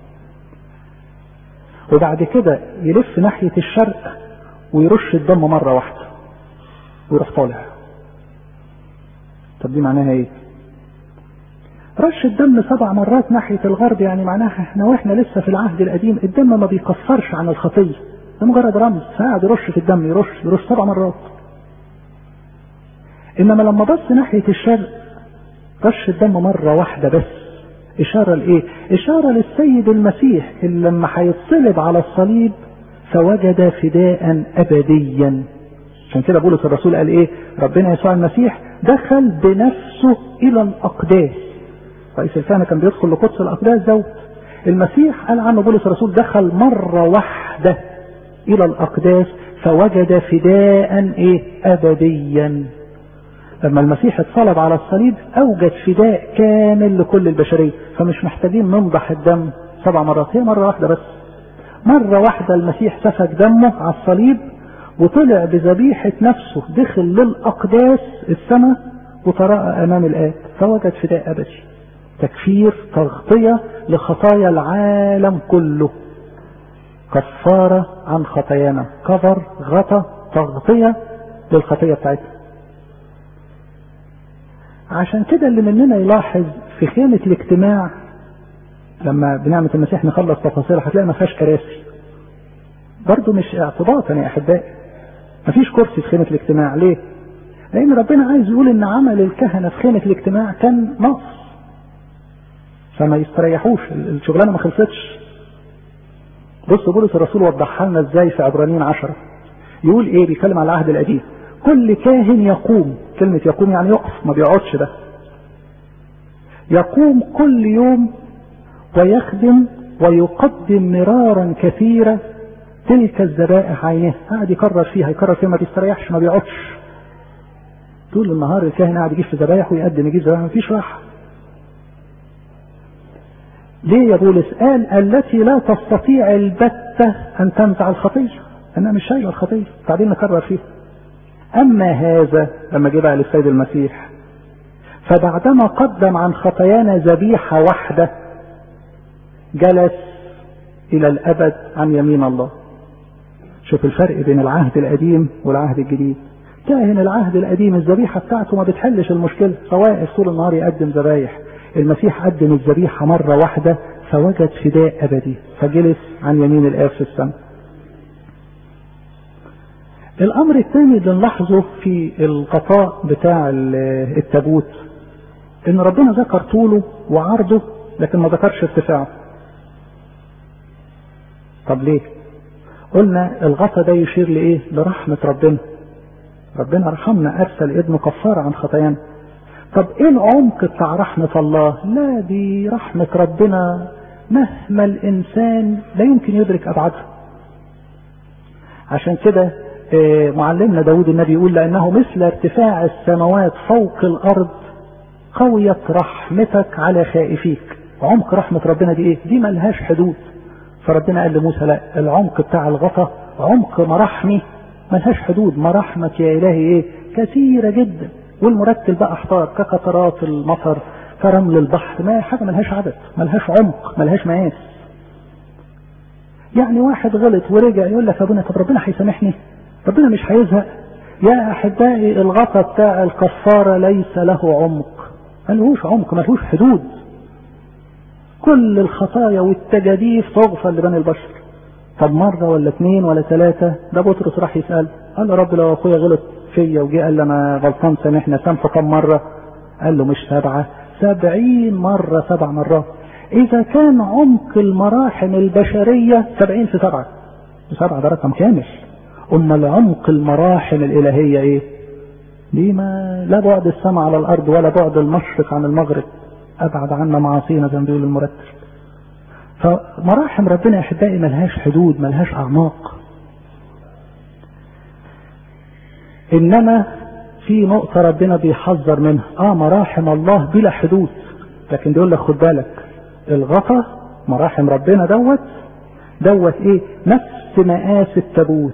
وبعد كده يلف ناحية الشرق ويرش الدم مرة واحدة ويروح طالع طب دي معناها ايه رش الدم سبع مرات ناحية الغرب يعني معناها احنا واحنا لسه في العهد القديم الدم ما بيكفرش عن الخطية ده مجرد رمز فقعد يرش في الدم يرش يرش سبع مرات انما لما بص ناحية الشرق رش الدم مرة واحدة بس اشارة لايه اشارة للسيد المسيح اللي لما هيتصلب على الصليب فوجد فداء ابديا عشان كده بولس الرسول قال ايه ربنا يسوع المسيح دخل بنفسه الى الاقداس رئيس الكهنه كان بيدخل لقدس الاقداس دوت المسيح قال عنه بولس الرسول دخل مره واحده الى الاقداس فوجد فداء ايه ابديا لما المسيح اتصلب على الصليب اوجد فداء كامل لكل البشريه فمش محتاجين ننضح الدم سبع مرات هي مره واحده بس مره واحده المسيح سفك دمه على الصليب وطلع بذبيحة نفسه دخل للأقداس السماء وتراءى أمام الآب فوجد فداء أبدي تكفير تغطية لخطايا العالم كله كفارة عن خطايانا كفر غطى تغطية للخطية بتاعتنا عشان كده اللي مننا يلاحظ في خيمة الاجتماع لما بنعمة المسيح نخلص تفاصيلها هتلاقي ما فيهاش كراسي برضه مش اعتباطا يا احبائي مفيش كرسي في خيمة الاجتماع ليه؟ لأن ربنا عايز يقول إن عمل الكهنة في خيمة الاجتماع كان نقص فما يستريحوش الشغلانة ما خلصتش بص بولس الرسول وضحها لنا ازاي في عبرانيين عشرة يقول ايه بيتكلم على العهد القديم كل كاهن يقوم كلمة يقوم يعني يقف ما بيقعدش ده يقوم كل يوم ويخدم ويقدم مرارا كثيرة تلك الذبائح عينه قاعد يكرر فيها يكرر فيها ما بيستريحش ما بيقعدش طول النهار الكاهن قاعد يجيب في ذبايح ويقدم يجيب ذبايح ما فيش راحه ليه يا بولس قال التي لا تستطيع البتة أن تنزع الخطية أنها مش شايلة الخطية بعدين نكرر فيها أما هذا لما جه بقى للسيد المسيح فبعدما قدم عن خطايانا ذبيحة واحدة جلس إلى الأبد عن يمين الله شوف الفرق بين العهد القديم والعهد الجديد كاهن العهد القديم الذبيحة بتاعته ما بتحلش المشكلة فواقف طول النهار يقدم ذبايح المسيح قدم الذبيحة مرة واحدة فوجد فداء أبدي فجلس عن يمين الآب في السماء الأمر الثاني اللي نلاحظه في الغطاء بتاع التابوت إن ربنا ذكر طوله وعرضه لكن ما ذكرش ارتفاعه طب ليه؟ قلنا الغطا ده يشير لإيه؟ لرحمة ربنا ربنا رحمنا أرسل ابنه كفارة عن خطايانا طب ايه العمق بتاع رحمة الله لا دي رحمة ربنا مهما الانسان لا يمكن يدرك ابعادها عشان كده معلمنا داود النبي يقول لانه مثل ارتفاع السماوات فوق الارض قويت رحمتك على خائفيك عمق رحمة ربنا دي ايه دي ملهاش حدود فربنا قال لموسى لا العمق بتاع الغطا عمق مراحمي ملهاش حدود مراحمك يا الهي ايه كثيرة جدا والمرتل بقى احتار كقطرات المطر كرمل البحر ما حاجه ملهاش عدد ملهاش عمق ملهاش مقاس يعني واحد غلط ورجع يقول لك يا ابونا طب ربنا هيسامحني ربنا مش هيزهق يا احبائي الغطا بتاع الكفاره ليس له عمق ملهوش عمق ملهوش حدود كل الخطايا والتجاديف تغفر لبني البشر طب مرة ولا اثنين ولا ثلاثة ده بطرس راح يسأل قال له رب لو اخويا غلط فيا وجي قال لي انا غلطان سامحنا سامحه كم مره قال له مش سبعه سبعين مره سبع مرات اذا كان عمق المراحم البشريه سبعين في سبعه سبعه ده رقم كامل امال عمق المراحم الالهيه ايه دي ما لا بعد السماء على الارض ولا بعد المشرق عن المغرب ابعد عنا معاصينا زي ما بيقول المرتب فمراحم ربنا يا احبائي ملهاش حدود ملهاش اعماق انما في نقطة ربنا بيحذر منها اه مراحم الله بلا حدود لكن بيقول لك خد بالك الغطا مراحم ربنا دوت دوت ايه نفس مقاس التابوت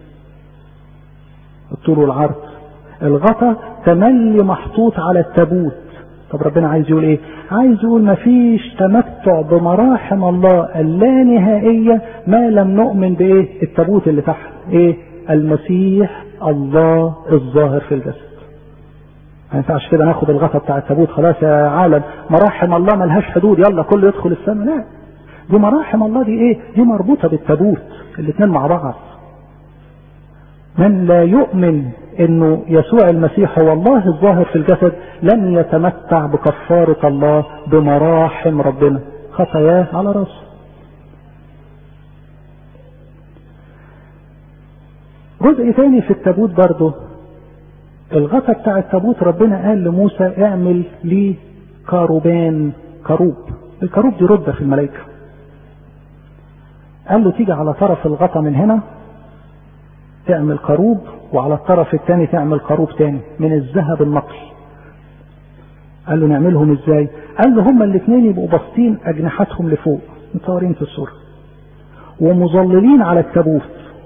الطول والعرض الغطا تملي محطوط على التابوت طب ربنا عايز يقول ايه عايز يقول مفيش تمتع بمراحم الله اللانهائية ما لم نؤمن بايه التابوت اللي تحت ايه المسيح الله الظاهر في الجسد ما ينفعش كده ناخد الغطا بتاع التابوت خلاص يا عالم مراحم الله ملهاش حدود يلا كله يدخل السماء لا دي مراحم الله دي ايه دي مربوطة بالتابوت الاثنين مع بعض من لا يؤمن انه يسوع المسيح هو الله الظاهر في الجسد لن يتمتع بكفارة الله بمراحم ربنا خطاياه على راسه جزء تاني في التابوت برضه الغطا بتاع التابوت ربنا قال لموسى اعمل لي كاروبان كروب الكروب دي ردة في الملائكة قال له تيجي على طرف الغطا من هنا تعمل كروب وعلى الطرف الثاني تعمل كروب تاني من الذهب النقي قال له نعملهم ازاي قال له هما الاثنين يبقوا باصين اجنحتهم لفوق متصورين في الصورة ومظللين على التابوت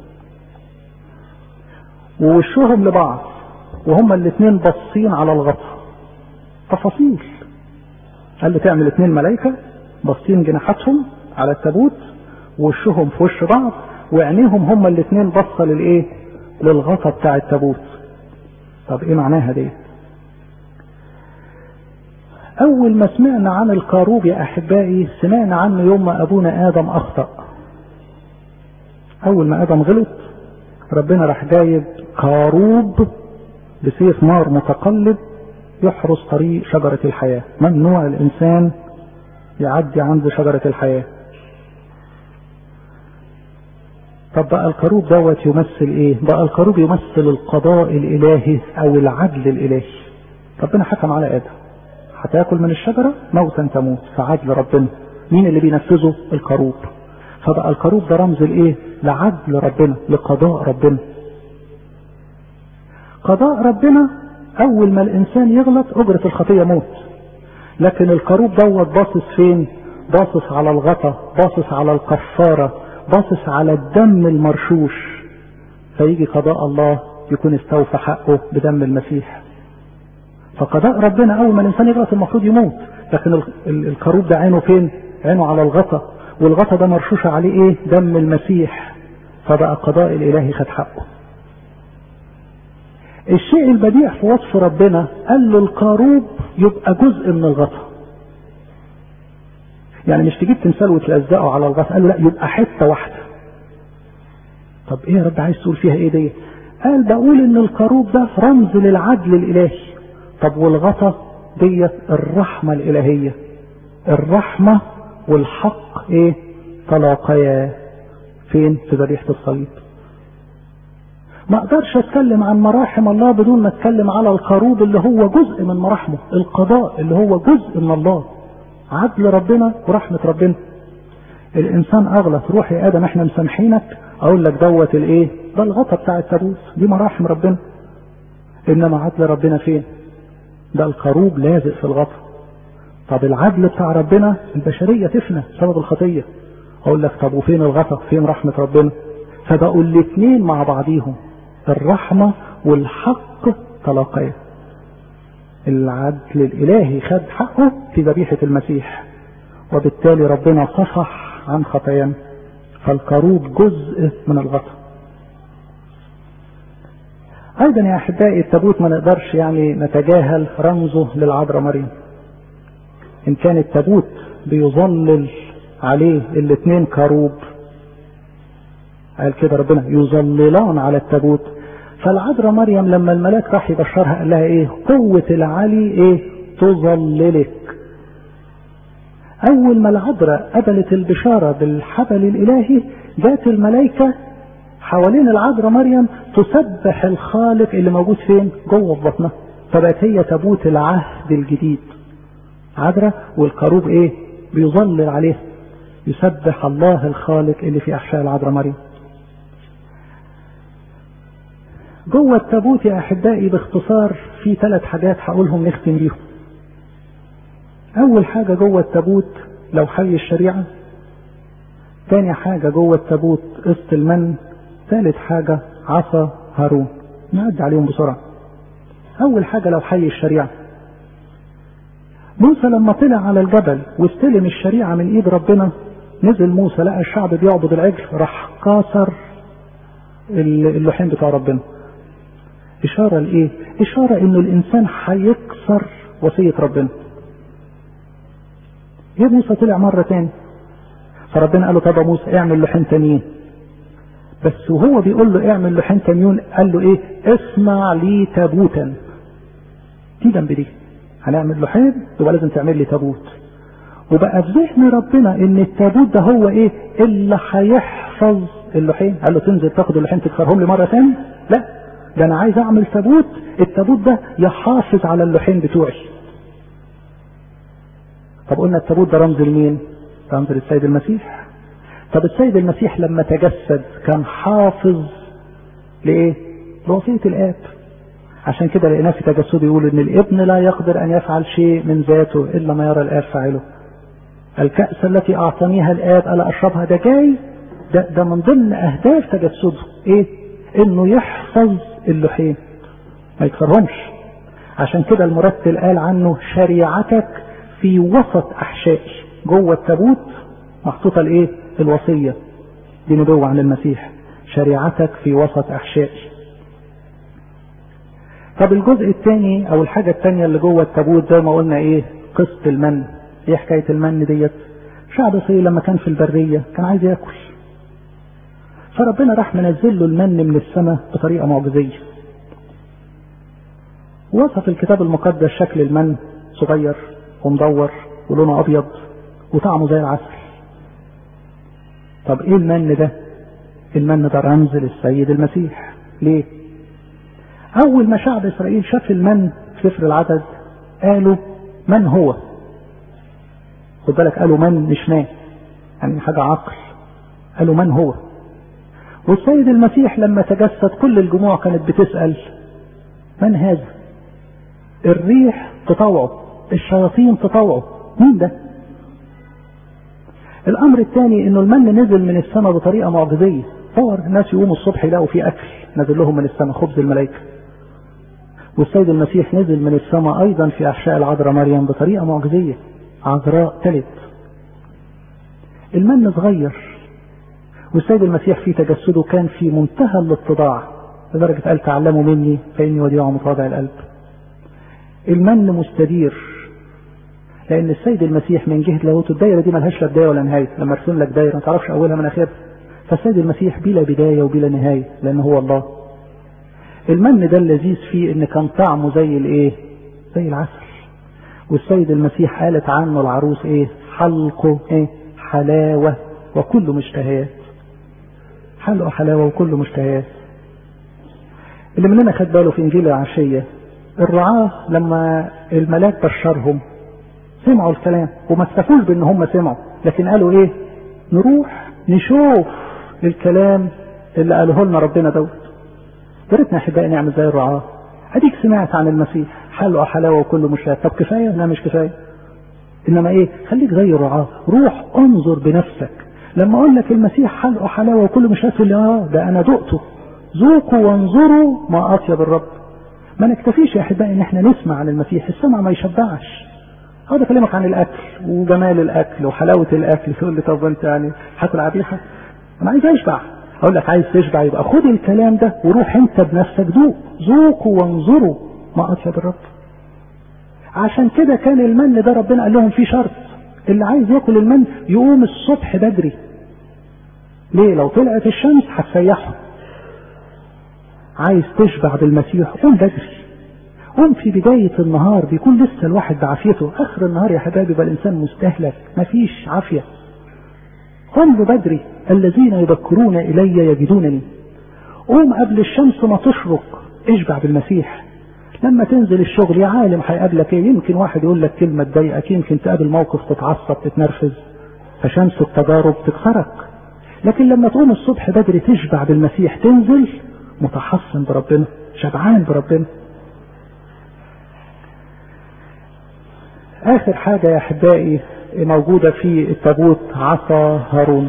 ووشهم لبعض وهما الاثنين باصين على الغطا تفاصيل قال له تعمل اثنين ملائكة باصين جناحاتهم على التابوت ووشهم في وش بعض وعينيهم هما الاثنين باصه للايه للغطا بتاع التابوت طب ايه معناها دي اول ما سمعنا عن الكاروب يا احبائي سمعنا عنه يوم ما ابونا ادم اخطا اول ما ادم غلط ربنا راح جايب كاروب بسيف نار متقلب يحرس طريق شجرة الحياة ممنوع الإنسان يعدي عند شجرة الحياة طب بقى الكروب دوت يمثل ايه بقى الكروب يمثل القضاء الالهي او العدل الالهي ربنا حكم على ادم هتاكل من الشجره موتا تموت فعدل ربنا مين اللي بينفذه الكروب فبقى الكروب ده رمز الايه لعدل ربنا لقضاء ربنا قضاء ربنا اول ما الانسان يغلط اجرة الخطية موت لكن الكروب دوت باصص فين باصص على الغطا باصص على الكفارة باصص على الدم المرشوش فيجي قضاء الله يكون استوفى حقه بدم المسيح فقضاء ربنا اول ما الانسان يغلط المفروض يموت لكن الكروب ده عينه فين عينه على الغطا والغطا ده مرشوش عليه ايه دم المسيح فبقى قضاء الالهي خد حقه الشيء البديع في وصف ربنا قال له الكروب يبقى جزء من الغطا يعني مش تجيب تمثال وتلزقه على الغطا قال له لا يبقى حته واحده طب ايه يا رب عايز تقول فيها ايه دي قال بقول ان الكروب ده رمز للعدل الالهي طب والغطا ديت الرحمه الالهيه الرحمه والحق ايه تلاقيا فين في ذبيحه الصليب ما اقدرش اتكلم عن مراحم الله بدون ما اتكلم على الكروب اللي هو جزء من مراحمه القضاء اللي هو جزء من الله عدل ربنا ورحمة ربنا الانسان اغلط روح يا ادم احنا مسامحينك اقول لك دوت الايه ده الغطا بتاع التابوت دي مراحم ربنا انما عدل ربنا فين ده الكروب لازق في الغطا طب العدل بتاع ربنا البشرية تفنى بسبب الخطية اقول لك طب وفين الغطا فين رحمة ربنا فبقوا الاثنين مع بعضيهم الرحمة والحق تلاقيا العدل الإلهي خد حقه في ذبيحة المسيح وبالتالي ربنا صفح عن خطايانا فالكروب جزء من الغطا أيضا يا أحبائي التابوت ما نقدرش يعني نتجاهل رمزه للعذراء مريم إن كان التابوت بيظلل عليه الاثنين كروب قال كده ربنا يظللان على التابوت فالعذراء مريم لما الملاك راح يبشرها قال لها ايه قوة العلي ايه تظللك اول ما العذراء قبلت البشارة بالحبل الالهي جات الملائكة حوالين العذراء مريم تسبح الخالق اللي موجود فين جوه في بطنها فبقت هي تابوت العهد الجديد عذراء والكروب ايه بيظلل عليه يسبح الله الخالق اللي في احشاء العذراء مريم جوه التابوت يا احبائي باختصار في ثلاث حاجات هقولهم نختم بيهم اول حاجه جوه التابوت لو حي الشريعه تاني حاجه جوه التابوت قسط المن ثالث حاجه عصا هارون نعد عليهم بسرعه اول حاجه لو حي الشريعه موسى لما طلع على الجبل واستلم الشريعه من ايد ربنا نزل موسى لقى الشعب بيعبد العجل راح كاسر اللوحين بتوع ربنا إشارة لإيه؟ إشارة إنه الإنسان هيكسر وصية ربنا. جه موسى طلع مرة تاني. فربنا قال له طب يا موسى اعمل لوحين تانيين. بس وهو بيقول له اعمل لوحين تانيين قال له إيه؟ اصنع لي تابوتا. دي جنب دي. هنعمل لوحين يبقى لازم تعمل لي تابوت. وبقى في ذهن ربنا إن التابوت ده هو إيه؟ اللي هيحفظ اللوحين. قال له تنزل تاخد اللوحين تكسرهم لي مرة تاني؟ لا ده انا عايز اعمل تابوت التابوت ده يحافظ على اللوحين بتوعي طب قلنا التابوت ده رمز لمين رمز للسيد المسيح طب السيد المسيح لما تجسد كان حافظ لايه لوصية الاب عشان كده لقيناه في تجسده يقول ان الابن لا يقدر ان يفعل شيء من ذاته الا ما يرى الاب فاعله الكأس التي اعطانيها الاب الا اشربها ده جاي ده, ده من ضمن اهداف تجسده ايه انه يحفظ اللوحين ما يكسرهمش عشان كده المرتل قال عنه شريعتك في وسط احشائي جوه التابوت محطوطه الايه الوصيه دي نبوه عن المسيح شريعتك في وسط احشائي طب الجزء الثاني او الحاجه الثانيه اللي جوه التابوت زي ما قلنا ايه قسط المن ايه حكايه المن ديت شعب اسرائيل لما كان في البريه كان عايز ياكل فربنا راح منزل له المن من السماء بطريقه معجزيه وصف الكتاب المقدس شكل المن صغير ومدور ولونه ابيض وطعمه زي العسل طب ايه المن ده المن ده رمز للسيد المسيح ليه اول ما شعب اسرائيل شاف المن في سفر العدد قالوا من هو خد بالك قالوا من مش ما يعني حاجه عقل قالوا من هو والسيد المسيح لما تجسد كل الجموع كانت بتسأل من هذا الريح تطوعه الشياطين تطوعه مين ده الامر الثاني انه المن نزل من السماء بطريقه معجزيه تصور الناس يقوموا الصبح يلاقوا في اكل نزل لهم من السماء خبز الملائكه والسيد المسيح نزل من السماء ايضا في احشاء العذراء مريم بطريقه معجزيه عذراء تلت المن صغير والسيد المسيح في تجسده كان في منتهى الاتضاع لدرجة قال تعلموا مني فإني وديع متواضع القلب المن مستدير لأن السيد المسيح من جهة لاهوته الدايرة دي ملهاش لا بداية ولا نهاية لما ارسم لك دايرة ما تعرفش أولها من آخرها فالسيد المسيح بلا بداية وبلا نهاية لأن هو الله المن ده اللذيذ فيه إن كان طعمه زي الإيه؟ زي العسل والسيد المسيح قالت عنه العروس إيه؟ حلقه إيه؟ حلاوة وكل مشتهيات حلقه حلاوة وكل مشتهيات اللي مننا خد باله في انجيل العشية الرعاة لما الملاك بشرهم سمعوا الكلام وما اكتفوش بان هم سمعوا لكن قالوا ايه نروح نشوف الكلام اللي قاله لنا ربنا دوت يا ريتنا احبائي نعمل زي الرعاة اديك سمعت عن المسيح حلقه حلاوه وكل مشتهيات طب كفايه لا مش كفايه انما ايه خليك زي الرعاة روح انظر بنفسك لما اقول لك المسيح حلقه حلاوه وكل مش تقول لي اه ده انا دقته ذوقوا وانظروا ما اطيب الرب ما نكتفيش يا احبائي ان احنا نسمع عن المسيح السمع ما يشبعش اقعد اكلمك عن الاكل وجمال الاكل وحلاوه الاكل تقول لي طب انت يعني هاكل عبيحه انا عايز اشبع اقول لك عايز تشبع يبقى خد الكلام ده وروح انت بنفسك دوق ذوقوا وانظروا ما اطيب الرب عشان كده كان المن ده ربنا قال لهم فيه شرط اللي عايز ياكل المن يقوم الصبح بدري ليه لو طلعت الشمس هتسيحه عايز تشبع بالمسيح قوم بدري قوم في بداية النهار بيكون لسه الواحد بعافيته اخر النهار يا حبايبي بقى الانسان مستهلك مفيش عافية قم بدري الذين يبكرون الي يجدونني قوم قبل الشمس ما تشرق اشبع بالمسيح لما تنزل الشغل يا عالم هيقابلك ايه يمكن واحد يقول لك كلمة تضايقك يمكن تقابل موقف تتعصب تتنرفز فشمس التجارب تكسرك لكن لما تقوم الصبح بدري تشبع بالمسيح تنزل متحصن بربنا شبعان بربنا اخر حاجة يا احبائي موجودة في التابوت عصا هارون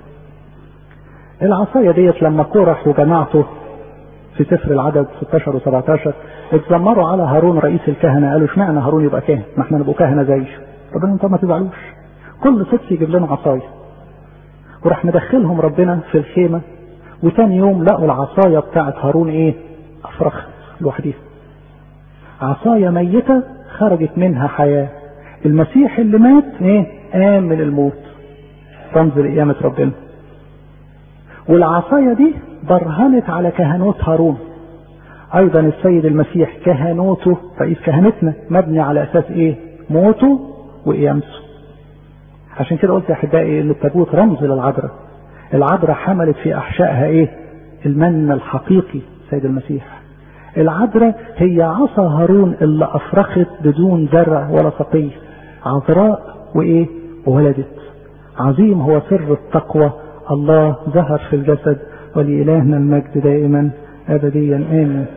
العصاية ديت لما كورح وجماعته في سفر العدد 16 و17 اتذمروا على هارون رئيس الكهنة قالوا اشمعنى هارون يبقى كاهن ما احنا نبقى كهنة زيه ربنا انتوا ما تزعلوش كل ست يجيب لنا عصاية وراح مدخلهم ربنا في الخيمة وتاني يوم لقوا العصاية بتاعت هارون ايه افرخت لوحديها عصاية ميتة خرجت منها حياة المسيح اللي مات ايه قام من الموت رمز لقيامة ربنا والعصاية دي برهنت على كهنوت هارون ايضا السيد المسيح كهنوته رئيس كهنتنا مبني على اساس ايه موته وقيامته عشان كده قلت يا احبائي ان التابوت رمز للعذراء العذراء حملت في احشائها ايه المن الحقيقي سيد المسيح العذراء هي عصا هارون اللي افرخت بدون زرع ولا سقي عذراء وايه وولدت عظيم هو سر التقوى الله ظهر في الجسد ولإلهنا المجد دائما أبديا آمين